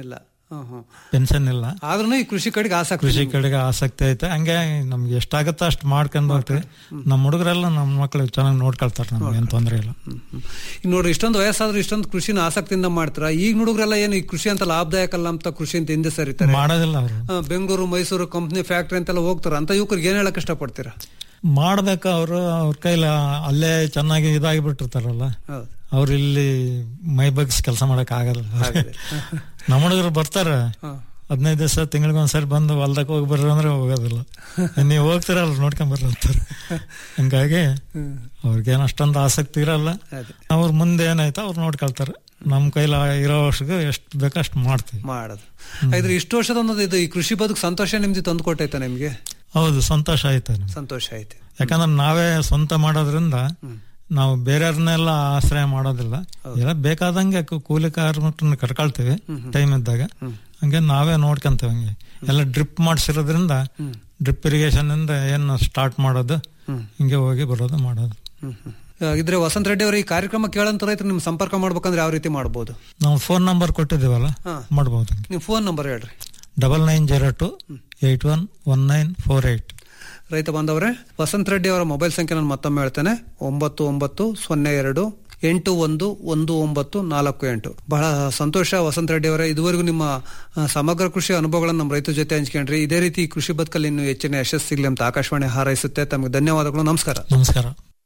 ಹ್ಮ್, ಹ್ಮ್. ಪೆನ್ಷನ್ ಇಲ್ಲ ಆದ್ರೂ ಈ ಕೃಷಿ ಕಡೆಗೆ ಆಸಕ್ತಿ ಕೃಷಿ ಕಡೆಗೆ ಆಸಕ್ತಿ ಐತೆ ಹಂಗೆ ನಮ್ಗೆ ಎಷ್ಟಾಗತ್ತೋ ಅಷ್ಟು ಮಾಡ್ಕೊಂಡು ಹೋಗ್ತೀವಿ ನಮ್ಮ ಹುಡುಗರೆಲ್ಲ ನಮ್ಮ ಮಕ್ಳು ಚೆನ್ನಾಗಿ ನೋಡ್ಕೊಳ್ತಾರೆ ನಮ್ಗೆ ಏನ್ ತೊಂದರೆ ಇಲ್ಲ ಹ್ಮ್, ಹ್ಮ್. ಈಗ ನೋಡ್ರಿ ಇಷ್ಟೊಂದು ವಯಸ್ಸಾದ್ರೂ ಇಷ್ಟೊಂದು ಕೃಷಿನ ಆಸಕ್ತಿಯಿಂದ ಮಾಡ್ತಾರ ಈಗ ಹುಡುಗರೆಲ್ಲ ಏನು ಈ ಕೃಷಿ ಅಂತ ಲಾಭದಾಯಕ ಅಲ್ಲ ಅಂತ ಕೃಷಿ ಅಂತ ಹಿಂದೆ ಸರಿತಾರೆ ಮಾಡೋದಿಲ್ಲ ಅವರು ಆ, ಬೆಂಗಳೂರು ಮೈಸೂರು ಕಂಪ್ನಿ ಫ್ಯಾಕ್ಟ್ರಿ ಅಂತೆಲ್ಲ ಹೋಗ್ತಾರ ಅಂತ ಯುವಕರಿಗೆ ಏನ್ ಹೇಳಕ್ ಇಷ್ಟಪಡ್ತೀರಾ ಮಾಡ್ಬೇಕು ಅವರು ಅವ್ರ ಕೈಲ ಅಲ್ಲೇ ಚೆನ್ನಾಗಿ ಇದಾಗಿ ಬಿಟ್ಟಿರ್ತಾರಲ್ಲ ಹೌದು ಅವ್ರು ಇಲ್ಲಿ ಮೈ ಬಗ್ಸ್ ಕೆಲಸ ಮಾಡಕ್ ಆಗಲ್ಲ ನಮ್ಮ ಹುಡುಗರು ಬರ್ತಾರ ಹಾ. ಹದಿನೈದು ದಿವಸ ತಿಂಗಳಿಗೊಂದ್ಸರಿ ಬಂದು ಹೊಲ್ದಕ್ಕೆ ಹೋಗಿ ಬರ್ರಿ ಅಂದ್ರೆ ಹೋಗೋದಿಲ್ಲ ನೀವು ಹೋಗ್ತೀರಲ್ಲ ನೋಡ್ಕೊಂಡ್ ಬರ್ರಿ ಅಂತಾರೆ ಹಂಗಾಗಿ ಅವ್ರಿಗೇನು ಅಷ್ಟೊಂದು ಆಸಕ್ತಿ ಇರಲ್ಲ ಅದೇ ಅವ್ರ ಮುಂದೆ ಏನಾಯ್ತು ಅವ್ರು ನೋಡ್ಕೊಳ್ತಾರೆ ನಮ್ಮ ಕೈಲ ಇರೋ ವರ್ಷಕ್ಕೆ ಎಷ್ಟು ಬೇಕೋ ಅಷ್ಟು ಮಾಡ್ತೀವಿ ಮಾಡೋದು ಇದ್ರ ಇಷ್ಟು ವರ್ಷದ ಒಂದು ಇದು ಈ ಕೃಷಿ ಬದುಕು ಸಂತೋಷ ನಿಮ್ದು ತಂದು ಕೊಟ್ಟೈತ ನಿಮ್ಗೆ ಹೌದು ಸಂತೋಷ ಆಯ್ತು ನಮ್ಗೆ ಸಂತೋಷ ಐತೆ ಯಾಕಂದ್ರೆ ನಾವೇ ಸ್ವಂತ ಮಾಡೋದ್ರಿಂದ ನಾವು ಬೇರೆಯವ್ರನ್ನೆಲ್ಲ ಆಶ್ರಯ ಮಾಡೋದಿಲ್ಲ ಎಲ್ಲ ಬೇಕಾದಂಗೆ ಕು- ಕೂಲಿ ಕಾರ್ಮಿಕರನ್ನ ಕರ್ಕೊಳ್ತೀವಿ ಟೈಮ್ ಇದ್ದಾಗ ಹಂಗೆ ನಾವೇ ನೋಡ್ಕೊಂತೀವಿ ಹಂಗೆ ಎಲ್ಲ ಡ್ರಿಪ್ ಮಾಡಿಸಿರೋದ್ರಿಂದ ಡ್ರಿಪ್ ಇರಿಗೇಷನ್ ಇಂದ ಏನು ಸ್ಟಾರ್ಟ್ ಮಾಡೋದು ಹಿಂಗೆ ಹೋಗಿ ಬರೋದು ಮಾಡೋದು ಹ್ಮ್, ಹ್ಮ್. ಆ, ಇದ್ರೆ ವಸಂತ ರೆಡ್ಡಿ ಅವರು ಈ ಕಾರ್ಯಕ್ರಮ ಕೇಳಂತ ರೈತರು ನಿಮ್ ಸಂಪರ್ಕ ಮಾಡ್ಬೇಕಂದ್ರೆ ಯಾವ ರೀತಿ ಮಾಡ್ಬೋದು ನಾವು ಫೋನ್ ನಂಬರ್ ಕೊಟ್ಟಿದ್ದೀವಲ್ಲ ಹಾ. ಮಾಡ್ಬೋದು ಹಂಗೆ ನಿಮ್ ಫೋನ್ ನಂಬರ್ ಹೇಳ್ರಿ double nine zero two eight one one nine four eight ರೈತ ಬಾಂಧವರೇ ವಸಂತ ರೆಡ್ಡಿ ಅವರ ಮೊಬೈಲ್ ಸಂಖ್ಯೆ ನಾನು ಮತ್ತೊಮ್ಮೆ ಹೇಳ್ತೇನೆ ಒಂಬತ್ತು ಒಂಬತ್ತು ಸೊನ್ನೆ ಎರಡು ಎಂಟು ಒಂದು ಒಂದು ಒಂಬತ್ತು ನಾಲ್ಕು ಎಂಟು ಬಹಳ ಸಂತೋಷ ವಸಂತ ರೆಡ್ಡಿ ಅವರೇ ಇದುವರೆಗೂ ನಿಮ್ಮ ಆ, ಸಮಗ್ರ ಕೃಷಿ ಅನುಭವಗಳನ್ನು ನಮ್ಮ ರೈತರ ಜೊತೆ ಹಂಚ್ಕೊಂಡ್ರಿ ಇದೇ ರೀತಿ ಈ ಕೃಷಿ ಬದುಕಲ್ಲಿ ಇನ್ನು ಹೆಚ್ಚಿನ ಯಶಸ್ಸು ಸಿಗ್ಲಿ ಅಂತ ಆಕಾಶವಾಣಿ ಹಾರೈಸುತ್ತೆ ತಮಗೆ ಧನ್ಯವಾದಗಳು ನಮಸ್ಕಾರ ನಮಸ್ಕಾರ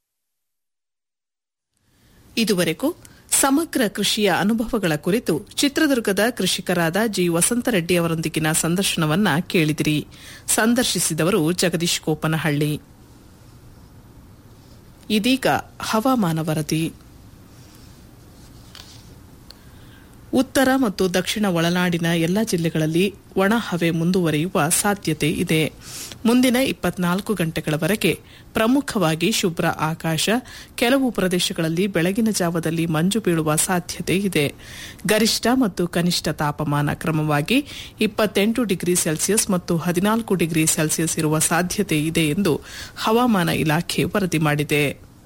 ಇದುವರೆಗೂ ಸಮಗ್ರ ಕೃಷಿಯ ಅನುಭವಗಳ ಕುರಿತು ಚಿತ್ರದುರ್ಗದ ಕೃಷಿಕರಾದ ಜಿ ವಸಂತರೆಡ್ಡಿ ಅವರೊಂದಿಗಿನ ಸಂದರ್ಶನವನ್ನ ಕೇಳಿದಿರಿ ಸಂದರ್ಶಿಸಿದವರು ಜಗದೀಶ್ ಕೋಪನಹಳ್ಳಿ ಇದೀಗ ಹವಾಮಾನ ವರದಿ ಉತ್ತರ ಮತ್ತು ದಕ್ಷಿಣ ಒಳನಾಡಿನ ಎಲ್ಲ ಜಿಲ್ಲೆಗಳಲ್ಲಿ ಒಣ ಹವೆ ಮುಂದುವರಿಯುವ ಸಾಧ್ಯತೆ ಇದೆ ಮುಂದಿನ ಇಪ್ಪತ್ನಾಲ್ಕು ಗಂಟೆಗಳವರೆಗೆ ಪ್ರಮುಖವಾಗಿ ಶುಭ್ರ ಆಕಾಶ ಕೆಲವು ಪ್ರದೇಶಗಳಲ್ಲಿ ಬೆಳಗಿನ ಜಾವದಲ್ಲಿ ಮಂಜು ಬೀಳುವ ಸಾಧ್ಯತೆ ಇದೆ ಗರಿಷ್ಠ ಮತ್ತು ಕನಿಷ್ಠ ತಾಪಮಾನ ಕ್ರಮವಾಗಿ ಇಪ್ಪತ್ತೆಂಟು ಡಿಗ್ರಿ ಸೆಲ್ಸಿಯಸ್ ಮತ್ತು ಹದಿನಾಲ್ಕು ಡಿಗ್ರಿ ಸೆಲ್ಸಿಯಸ್ ಇರುವ ಸಾಧ್ಯತೆ ಇದೆ ಎಂದು ಹವಾಮಾನ ಇಲಾಖೆ ವರದಿ ಮಾಡಿದೆ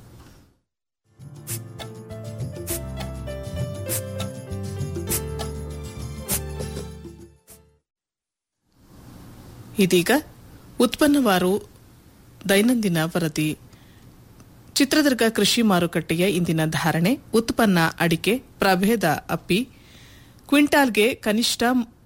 ಇದೀಗ ಉತ್ಪನ್ನವಾರು ದೈನಂದಿನ ವರದಿ ಚಿತ್ರದುರ್ಗ ಕೃಷಿ ಮಾರುಕಟ್ಟೆಯ ಇಂದಿನ ಧಾರಣೆ ಉತ್ಪನ್ನ ಅಡಿಕೆ ಪ್ರಭೇದ ಅಪ್ಪಿ ಕ್ವಿಂಟಾಲ್ಗೆ ಕನಿಷ್ಠ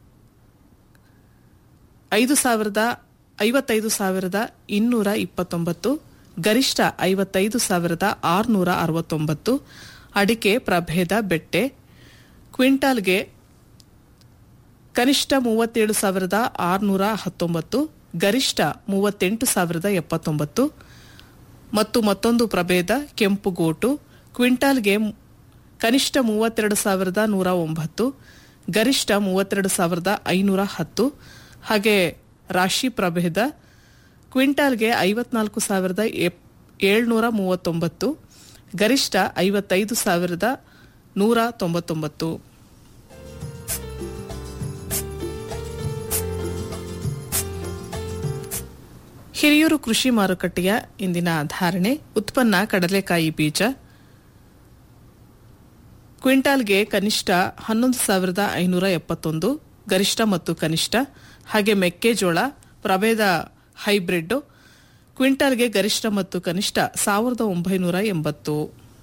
ಐದು ಸಾವಿರದ ಐವತ್ತೈದು ಸಾವಿರದ ಇನ್ನೂರ ಇಪ್ಪತ್ತೊಂಬತ್ತು ಗರಿಷ್ಠ ಐವತ್ತೈದು ಸಾವಿರದ ಆರುನೂರ ಅರವತ್ತೊಂಬತ್ತು ಅಡಿಕೆ ಪ್ರಭೇದ ಬೆಟ್ಟೆ ಕ್ವಿಂಟಾಲ್ಗೆ ಕನಿಷ್ಠ ಮೂವತ್ತೇಳು ಸಾವಿರದ ಆರುನೂರ ಹತ್ತೊಂಬತ್ತು ಗರಿಷ್ಠ ಮೂವತ್ತೆಂಟು ಸಾವಿರದ ಎಪ್ಪತ್ತೊಂಬತ್ತು ಮತ್ತು ಮತ್ತೊಂದು ಪ್ರಭೇದ ಕೆಂಪು ಗೋಟು ಕ್ವಿಂಟಾಲ್ಗೆ ಮು- ಕನಿಷ್ಠ ಮೂವತ್ತೆರಡು ಸಾವಿರದ ನೂರ ಒಂಬತ್ತು ಗರಿಷ್ಠ ಮೂವತ್ತೆರಡು ಸಾವಿರದ ಐನೂರ ಹತ್ತು ಹಾಗೆ ರಾಶಿ ಪ್ರಭೇದ ಕ್ವಿಂಟಾಲ್ಗೆ ಐವತ್ನಾಲ್ಕು ಸಾವಿರದ ಎಪ್- ಏಳ್ನೂರ ಮೂವತ್ತೊಂಬತ್ತು ಗರಿಷ್ಠ ಐವತ್ತೈದು ಸಾವಿರದ ನೂರ ತೊಂಬತ್ತೊಂಬತ್ತು ಹಿರಿಯೂರು ಕೃಷಿ ಮಾರುಕಟ್ಟೆಯ ಇಂದಿನ ಧಾರಣೆ ಉತ್ಪನ್ನ ಕಡಲೆಕಾಯಿ ಬೀಜ ಕ್ವಿಂಟಾಲ್ಗೆ ಕನಿಷ್ಠ ಹನ್ನೊಂದು ಸಾವಿರದ ಐನೂರ ಎಪ್ಪತ್ತೊಂದು ಗರಿಷ್ಠ ಮತ್ತು ಕನಿಷ್ಠ ಹಾಗೆ ಮೆಕ್ಕೆಜೋಳ ಪ್ರಭೇದ ಹೈಬ್ರಿಡ್ ಕ್ವಿಂಟಾಲ್ಗೆ ಗರಿಷ್ಠ ಮತ್ತು ಕನಿಷ್ಠ ಸಾವಿರದ ಒಂಬೈನೂರ ಎಂಬತ್ತು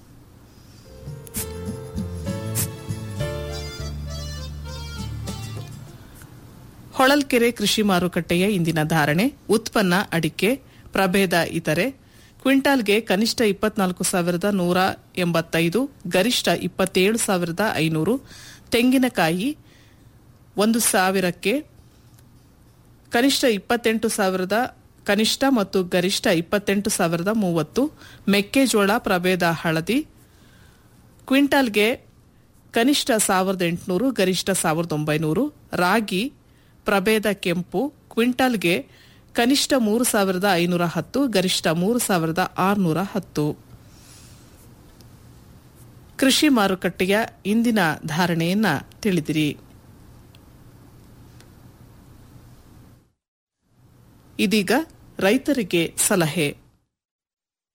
ಹೊಳಲ್ಕೆರೆ ಕೃಷಿ ಮಾರುಕಟ್ಟೆಯ ಇಂದಿನ ಧಾರಣೆ ಉತ್ಪನ್ನ ಅಡಿಕೆ ಪ್ರಭೇದ ಇತರೆ ಕ್ವಿಂಟಾಲ್ಗೆ ಕನಿಷ್ಠ ಇಪ್ಪತ್ನಾಲ್ಕು ಸಾವಿರದ ನೂರ ಎಂಬತ್ತೈದು ಗರಿಷ್ಠ ಇಪ್ಪತ್ತೇಳು ಸಾವಿರದ ಐನೂರು ತೆಂಗಿನಕಾಯಿ ಒಂದು ಸಾವಿರಕ್ಕೆ ಕನಿಷ್ಠ ಇಪ್ಪತ್ತೆಂಟು ಸಾವಿರದ ಕನಿಷ್ಠ ಮತ್ತು ಗರಿಷ್ಠ ಇಪ್ಪತ್ತೆಂಟು ಸಾವಿರದ ಮೂವತ್ತು ಮೆಕ್ಕೆಜೋಳ ಪ್ರಭೇದ ಹಳದಿ ಕ್ವಿಂಟಾಲ್ಗೆ ಕನಿಷ್ಠ ಸಾವಿರದ ಎಂಟುನೂರು ಗರಿಷ್ಠ ಸಾವಿರದ ಒಂಬೈನೂರು ರಾಗಿ ಪ್ರಭೇದ ಕೆಂಪು ಕ್ವಿಂಟಾಲ್ಗೆ ಕನಿಷ್ಠ ಮೂರು ಸಾವಿರದ ಐನೂರ ಹತ್ತು ಗರಿಷ್ಠ ಮೂರು ಸಾವಿರದ ಆರುನೂರ ಹತ್ತು ಕೃಷಿ ಮಾರುಕಟ್ಟೆಯ ಇಂದಿನ ಧಾರಣೆಯನ್ನ ತಿಳಿದಿರಿ ಇದೀಗ ರೈತರಿಗೆ ಸಲಹೆ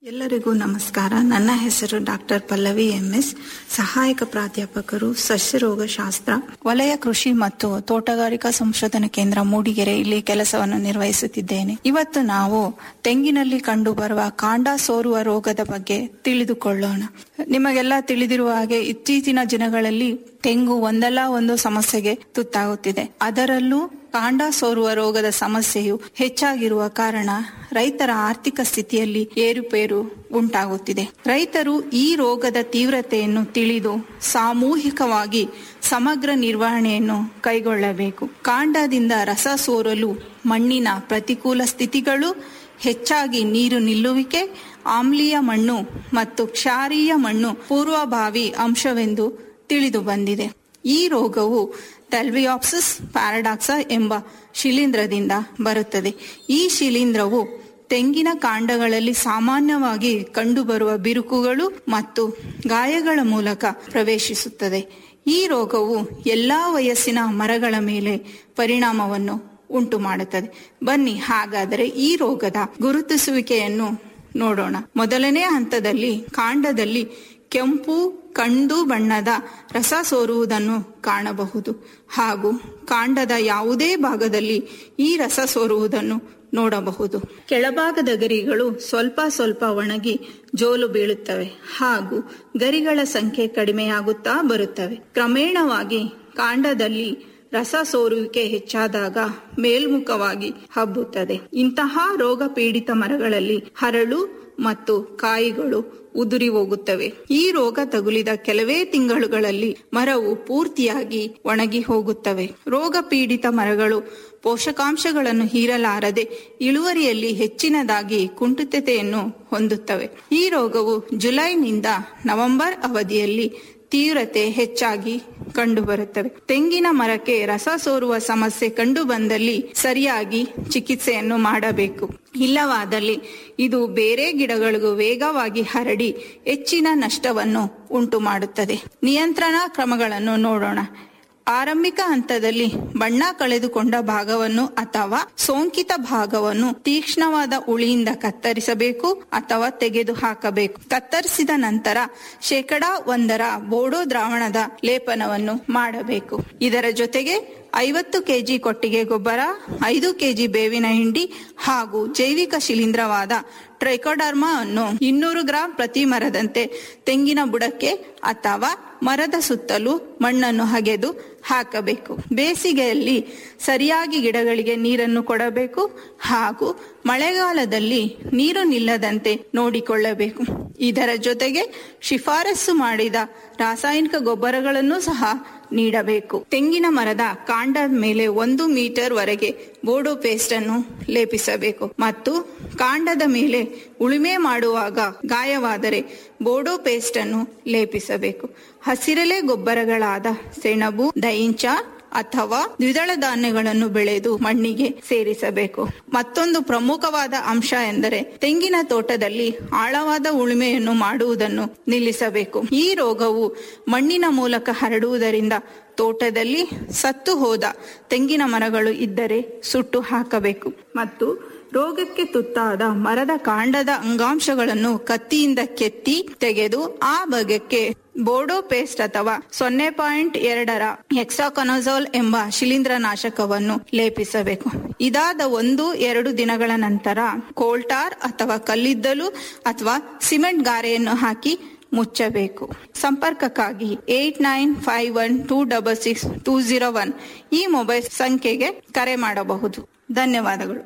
ಎಲ್ಲರಿಗೂ ನಮಸ್ಕಾರ ನನ್ನ ಹೆಸರು ಡಾಕ್ಟರ್ ಪಲ್ಲವಿ ಎಂಎಸ್ ಸಹಾಯಕ ಪ್ರಾಧ್ಯಾಪಕರು ಸಸ್ಯರೋಗ ಶಾಸ್ತ್ರ ವಲಯ ಕೃಷಿ ಮತ್ತು ತೋಟಗಾರಿಕಾ ಸಂಶೋಧನಾ ಕೇಂದ್ರ ಮೂಡಿಗೆರೆ ಇಲ್ಲಿ ಕೆಲಸವನ್ನು ನಿರ್ವಹಿಸುತ್ತಿದ್ದೇನೆ ಇವತ್ತು ನಾವು ತೆಂಗಿನಲ್ಲಿ ಕಂಡುಬರುವ ಕಾಂಡ ಸೋರುವ ರೋಗದ ಬಗ್ಗೆ ತಿಳಿದುಕೊಳ್ಳೋಣ ನಿಮಗೆಲ್ಲ ತಿಳಿದಿರುವ ಹಾಗೆ ಇತ್ತೀಚಿನ ದಿನಗಳಲ್ಲಿ ತೆಂಗು ಒಂದಲ್ಲ ಒಂದು ಸಮಸ್ಯೆಗೆ ತುತ್ತಾಗುತ್ತಿದೆ ಅದರಲ್ಲೂ ಕಾಂಡ ಸೋರುವ ರೋಗದ ಸಮಸ್ಯೆಯು ಹೆಚ್ಚಾಗಿರುವ ಕಾರಣ ರೈತರ ಆರ್ಥಿಕ ಸ್ಥಿತಿಯಲ್ಲಿ ಏರುಪೇರು ಉಂಟಾಗುತ್ತಿದೆ ರೈತರು ಈ ರೋಗದ ತೀವ್ರತೆಯನ್ನು ತಿಳಿದು ಸಾಮೂಹಿಕವಾಗಿ ಸಮಗ್ರ ನಿರ್ವಹಣೆಯನ್ನು ಕೈಗೊಳ್ಳಬೇಕು ಕಾಂಡದಿಂದ ರಸ ಸೋರಲು ಮಣ್ಣಿನ ಪ್ರತಿಕೂಲ ಸ್ಥಿತಿಗಳು ಹೆಚ್ಚಾಗಿ ನೀರು ನಿಲ್ಲುವಿಕೆ ಆಮ್ಲೀಯ ಮಣ್ಣು ಮತ್ತು ಕ್ಷಾರೀಯ ಮಣ್ಣು ಪೂರ್ವಭಾವಿ ಅಂಶವೆಂದು ತಿಳಿದು ಬಂದಿದೆ ಈ ರೋಗವು ಟೆಲ್ವಿಯಾಪ್ಸಿಸ್ ಪ್ಯಾರಡಾಕ್ಸ ಎಂಬ ಶಿಲೀಂಧ್ರದಿಂದ ಬರುತ್ತದೆ ಈ ಶಿಲೀಂಧ್ರವು ತೆಂಗಿನ ಕಾಂಡಗಳಲ್ಲಿ ಸಾಮಾನ್ಯವಾಗಿ ಕಂಡುಬರುವ ಬಿರುಕುಗಳು ಮತ್ತು ಗಾಯಗಳ ಮೂಲಕ ಪ್ರವೇಶಿಸುತ್ತದೆ ಈ ರೋಗವು ಎಲ್ಲಾ ವಯಸ್ಸಿನ ಮರಗಳ ಮೇಲೆ ಪರಿಣಾಮವನ್ನು ಉಂಟು ಮಾಡುತ್ತದೆ ಬನ್ನಿ ಹಾಗಾದರೆ ಈ ರೋಗದ ಗುರುತಿಸುವಿಕೆಯನ್ನು ನೋಡೋಣ ಮೊದಲನೇ ಹಂತದಲ್ಲಿ ಕಾಂಡದಲ್ಲಿ ಕೆಂಪು ಕಂದು ಬಣ್ಣದ ರಸ ಸೋರುವುದನ್ನು ಕಾಣಬಹುದು ಹಾಗೂ ಕಾಂಡದ ಯಾವುದೇ ಭಾಗದಲ್ಲಿ ಈ ರಸ ಸೋರುವುದನ್ನು ನೋಡಬಹುದು ಕೆಳಭಾಗದ ಗರಿಗಳು ಸ್ವಲ್ಪ ಸ್ವಲ್ಪ ಒಣಗಿ ಜೋಲು ಬೀಳುತ್ತವೆ ಹಾಗೂ ಗರಿಗಳ ಸಂಖ್ಯೆ ಕಡಿಮೆಯಾಗುತ್ತಾ ಬರುತ್ತವೆ ಕ್ರಮೇಣವಾಗಿ ಕಾಂಡದಲ್ಲಿ ರಸ ಸೋರುವಿಕೆ ಹೆಚ್ಚಾದಾಗ ಮೇಲ್ಮುಖವಾಗಿ ಹಬ್ಬುತ್ತದೆ ಇಂತಹ ರೋಗ ಪೀಡಿತ ಮರಗಳಲ್ಲಿ ಹರಳು ಮತ್ತು ಕಾಯಿಗಳು ಉದುರಿ ಹೋಗುತ್ತವೆ ಈ ರೋಗ ತಗುಲಿದ ಕೆಲವೇ ತಿಂಗಳುಗಳಲ್ಲಿ ಮರವು ಪೂರ್ತಿಯಾಗಿ ಒಣಗಿ ಹೋಗುತ್ತವೆ ರೋಗ ಪೀಡಿತ ಮರಗಳು ಪೋಷಕಾಂಶಗಳನ್ನು ಹೀರಲಾರದೆ ಇಳುವರಿಯಲ್ಲಿ ಹೆಚ್ಚಿನದಾಗಿ ಕುಂಠಿತತೆಯನ್ನು ಹೊಂದುತ್ತವೆ ಈ ರೋಗವು ಜುಲೈನಿಂದ ನವೆಂಬರ್ ಅವಧಿಯಲ್ಲಿ ತೀವ್ರತೆ ಹೆಚ್ಚಾಗಿ ಕಂಡುಬರುತ್ತವೆ ತೆಂಗಿನ ಮರಕ್ಕೆ ರಸ ಸೋರುವ ಸಮಸ್ಯೆ ಕಂಡು ಬಂದಲ್ಲಿ ಸರಿಯಾಗಿ ಚಿಕಿತ್ಸೆಯನ್ನು ಮಾಡಬೇಕು ಇಲ್ಲವಾದಲ್ಲಿ ಇದು ಬೇರೆ ಗಿಡಗಳಿಗೂ ವೇಗವಾಗಿ ಹರಡಿ ಹೆಚ್ಚಿನ ನಷ್ಟವನ್ನು ಉಂಟು ಮಾಡುತ್ತದೆ ನಿಯಂತ್ರಣ ಕ್ರಮಗಳನ್ನು ನೋಡೋಣ ಆರಂಭಿಕ ಹಂತದಲ್ಲಿ ಬಣ್ಣ ಕಳೆದುಕೊಂಡ ಭಾಗವನ್ನು ಅಥವಾ ಸೋಂಕಿತ ಭಾಗವನ್ನು ತೀಕ್ಷ್ಣವಾದ ಉಳಿಯಿಂದ ಕತ್ತರಿಸಬೇಕು ಅಥವಾ ತೆಗೆದು ಹಾಕಬೇಕು ಕತ್ತರಿಸಿದ ನಂತರ ಶೇಕಡಾ ಒಂದರ ಬೋಡೋ ದ್ರಾವಣದ ಲೇಪನವನ್ನು ಮಾಡಬೇಕು ಇದರ ಜೊತೆಗೆ ಐವತ್ತು ಕೆಜಿ ಕೊಟ್ಟಿಗೆ ಗೊಬ್ಬರ ಐದು ಕೆಜಿ ಬೇವಿನ ಹಿಂಡಿ ಹಾಗೂ ಜೈವಿಕ ಶಿಲೀಂಧ್ರವಾದ ಟ್ರೈಕೋಡರ್ಮಾ ಅನ್ನು ಇನ್ನೂರು ಗ್ರಾಂ ಪ್ರತಿ ಮರದಂತೆ ತೆಂಗಿನ ಬುಡಕ್ಕೆ ಅಥವಾ ಮರದ ಸುತ್ತಲೂ ಮಣ್ಣನ್ನು ಹಗೆದು ಹಾಕಬೇಕು ಬೇಸಿಗೆಯಲ್ಲಿ ಸರಿಯಾಗಿ ಗಿಡಗಳಿಗೆ ನೀರನ್ನು ಕೊಡಬೇಕು ಹಾಗೂ ಮಳೆಗಾಲದಲ್ಲಿ ನೀರು ನಿಲ್ಲದಂತೆ ನೋಡಿಕೊಳ್ಳಬೇಕು ಇದರ ಜೊತೆಗೆ ಶಿಫಾರಸು ಮಾಡಿದ ರಾಸಾಯನಿಕ ಗೊಬ್ಬರಗಳನ್ನು ಸಹ ನೀಡಬೇಕು ತೆಂಗಿನ ಮರದ ಕಾಂಡದ ಮೇಲೆ ಒಂದು ಮೀಟರ್ ವರೆಗೆ ಬೋಡೋ ಪೇಸ್ಟ್ ಅನ್ನು ಲೇಪಿಸಬೇಕು ಮತ್ತು ಕಾಂಡದ ಮೇಲೆ ಉಳುಮೆ ಮಾಡುವಾಗ ಗಾಯವಾದರೆ ಬೋಡೋ ಪೇಸ್ಟ್ ಅನ್ನು ಲೇಪಿಸಬೇಕು ಹಸಿರೆಲೆ ಗೊಬ್ಬರಗಳಾದ ಸೆಣಬು ದೈಂಚ ಅಥವಾ ದ್ವಿದಳ ಧಾನ್ಯಗಳನ್ನು ಬೆಳೆದು ಮಣ್ಣಿಗೆ ಸೇರಿಸಬೇಕು ಮತ್ತೊಂದು ಪ್ರಮುಖವಾದ ಅಂಶ ಎಂದರೆ ತೆಂಗಿನ ತೋಟದಲ್ಲಿ ಆಳವಾದ ಉಳುಮೆಯನ್ನು ಮಾಡುವುದನ್ನು ನಿಲ್ಲಿಸಬೇಕು ಈ ರೋಗವು ಮಣ್ಣಿನ ಮೂಲಕ ಹರಡುವುದರಿಂದ ತೋಟದಲ್ಲಿ ಸತ್ತು ಹೋದ ತೆಂಗಿನ ಮರಗಳು ಇದ್ದರೆ ಸುಟ್ಟು ಹಾಕಬೇಕು ಮತ್ತು ರೋಗಕ್ಕೆ ತುತ್ತಾದ ಮರದ ಕಾಂಡದ ಅಂಗಾಂಶಗಳನ್ನು ಕತ್ತಿಯಿಂದ ಕೆತ್ತಿ ತೆಗೆದು ಆ ಭಾಗಕ್ಕೆ ಬೋಡೋ ಪೇಸ್ಟ್ ಅಥವಾ ಸೊನ್ನೆ ಪಾಯಿಂಟ್ ಎರಡರ ಹೆಕ್ಸಾಕೊನಜೋಲ್ ಎಂಬ ಶಿಲೀಂಧ್ರ ನಾಶಕವನ್ನು ಲೇಪಿಸಬೇಕು ಇದಾದ ಒಂದು ಎರಡು ದಿನಗಳ ನಂತರ ಕೋಲ್ಟಾರ್ ಅಥವಾ ಕಲ್ಲಿದ್ದಲು ಅಥವಾ ಸಿಮೆಂಟ್ ಗಾರೆಯನ್ನು ಹಾಕಿ ಮುಚ್ಚಬೇಕು ಸಂಪರ್ಕಕ್ಕಾಗಿ eight nine five one two double six two zero one ಈ ಮೊಬೈಲ್ ಸಂಖ್ಯೆಗೆ ಕರೆ ಮಾಡಬಹುದು ಧನ್ಯವಾದಗಳು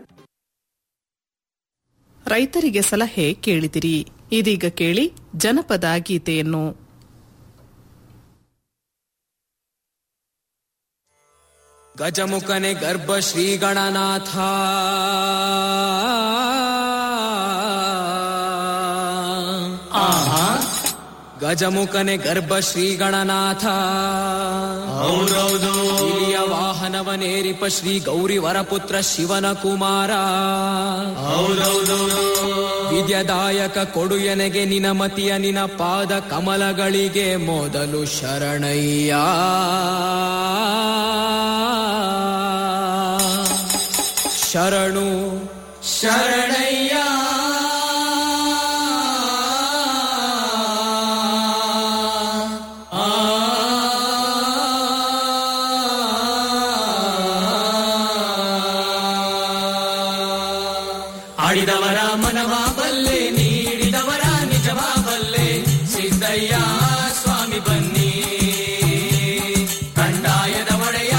ರೈತರಿಗೆ ಸಲಹೆ ಕೇಳಿದಿರಿ ಇದೀಗ ಕೇಳಿ ಜನಪದ ಗೀತೆಯನ್ನು ಗಜಮುಖನೆ ಗರ್ಭ ಶ್ರೀ ಗಣನಾಥ ಗಜಮುಖನೆ ಗರ್ಭ ಶ್ರೀ ಗಣನಾಥ ಹೌದೌದು ಹಿರಿಯ ವಾಹನವನೇರಿಪ ಶ್ರೀ ಗೌರಿ ವರಪುತ್ರ ಶಿವನ ಕುಮಾರ ಹೌದೌದು ವಿದ್ಯದಾಯಕ ಕೊಡು ಎನಗೆ ನಿನ ಮತಿಯ ನಿನ ಪಾದ ಕಮಲಗಳಿಗೆ ಮೊದಲು ಶರಣಯ್ಯ ಶರಣು ಶರಣಯ್ಯ ಆಡಿದವರ ಮನವ ಬಲ್ಲೆ ನೀಡಿದವರ ನಿಜವ ಬಲ್ಲೆ ಸಿದ್ದಯ್ಯ ಸ್ವಾಮಿ ಬನ್ನಿ ಕಂದಾಯದ ಒಡೆಯ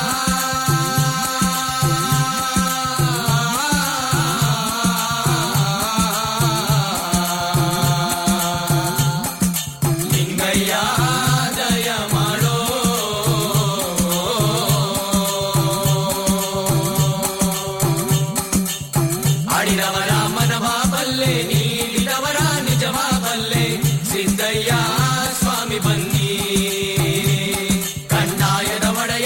ಲಿಂಗಯ್ಯ ದಯ ಮಾಡೋ ಆಡಿದವರ ಮನವ ಬಲ್ಲೆ ನೀಡಿದವರ ನಿಜವ ಬಲ್ಲೆ ಸಿದ್ದಯ್ಯ ಸ್ವಾಮಿ ಬನ್ನಿ ಕಂದಾಯದ ಒಡೆಯ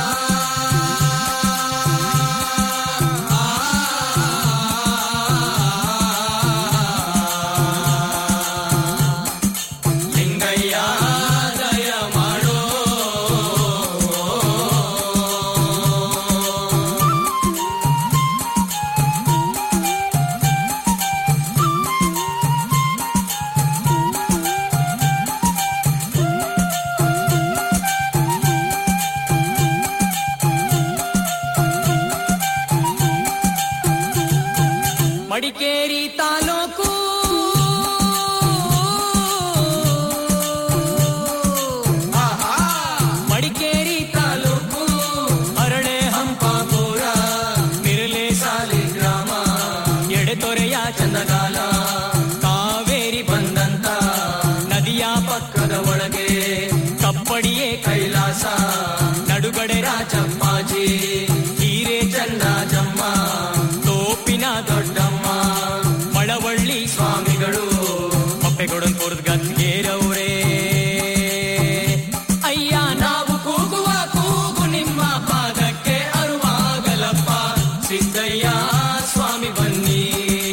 ಲಿಂಗಯ್ಯ ದಯ ಮಾಡೋ ಮಡಿಕೇರಿ ತಾಲೂಕು ಆಹಾ. ಮಡಿಕೇರಿ ತಾಲೂಕು ಅರಳೆ ಹಂಪಾಪುರ ಮಿರಲೆ ಸಾಲಿ ಗ್ರಾಮ ಎಡೆತೊರೆಯ ಚಂದಗಾಲ ಕಾವೇರಿ ಬಂದಂತ ನದಿಯ ಪಕ್ಕದ ಒಳಗೆ ಕಪ್ಪಡಿಯೇ ಕೈಲಾಸ ನಡುಗಡೆ ರಾಜಪ್ಪಾಜಿ ಹೀರೆ ಚಂದಾಜಮ್ಮ ತೋಪಿನ ದೊಡ್ಡಮ್ಮ ಮಳವಳ್ಳಿ ಸ್ವಾಮಿಗಳು ಪಪ್ಪೆಗೊಡನ್ಪುರದ ಗದ್ಗೇರವ್ರೇ ಅಯ್ಯ ನಾವು ಕೂಗುವ ಕೂಗು ನಿಮ್ಮ ಪಾದಕ್ಕೆ ಅರುವಾಗಲಪ್ಪ ಸಿದ್ದಯ್ಯ ಸ್ವಾಮಿ ಬನ್ನಿ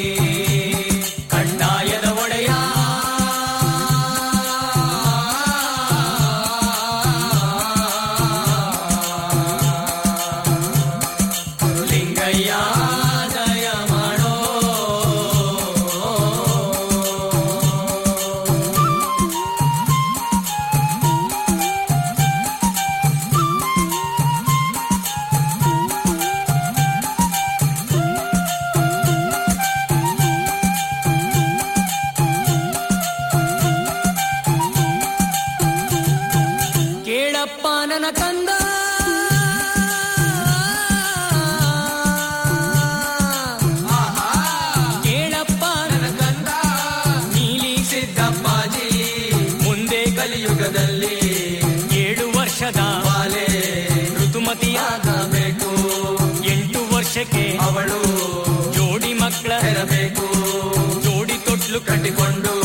ಕಂದಾಯದ ಒಡೆಯ ಲಿಂಗಯ್ಯ ದಯ ಮಾಡೋ ಕೇಳಪ್ಪ ನನ್ನ ಕಂದ ಆಹಾ. ಕೇಳಪ್ಪ ನನ್ನ ಕಂದ ನೀಲಿ ಸಿದ್ದಪ್ಪಾಜಿ ಮುಂದೆ ಕಲಿಯುಗದಲ್ಲಿ ಏಳು ವರ್ಷದ ಬಾಲೆ ಋತುಮತಿಯಾಗಬೇಕು ಎಂಟು ವರ್ಷಕ್ಕೆ ಅವಳು ಜೋಡಿ ಮಕ್ಕಳ ಹೆರಬೇಕು ಜೋಡಿ ತೊಟ್ಲು ಕಟ್ಟಿಕೊಂಡು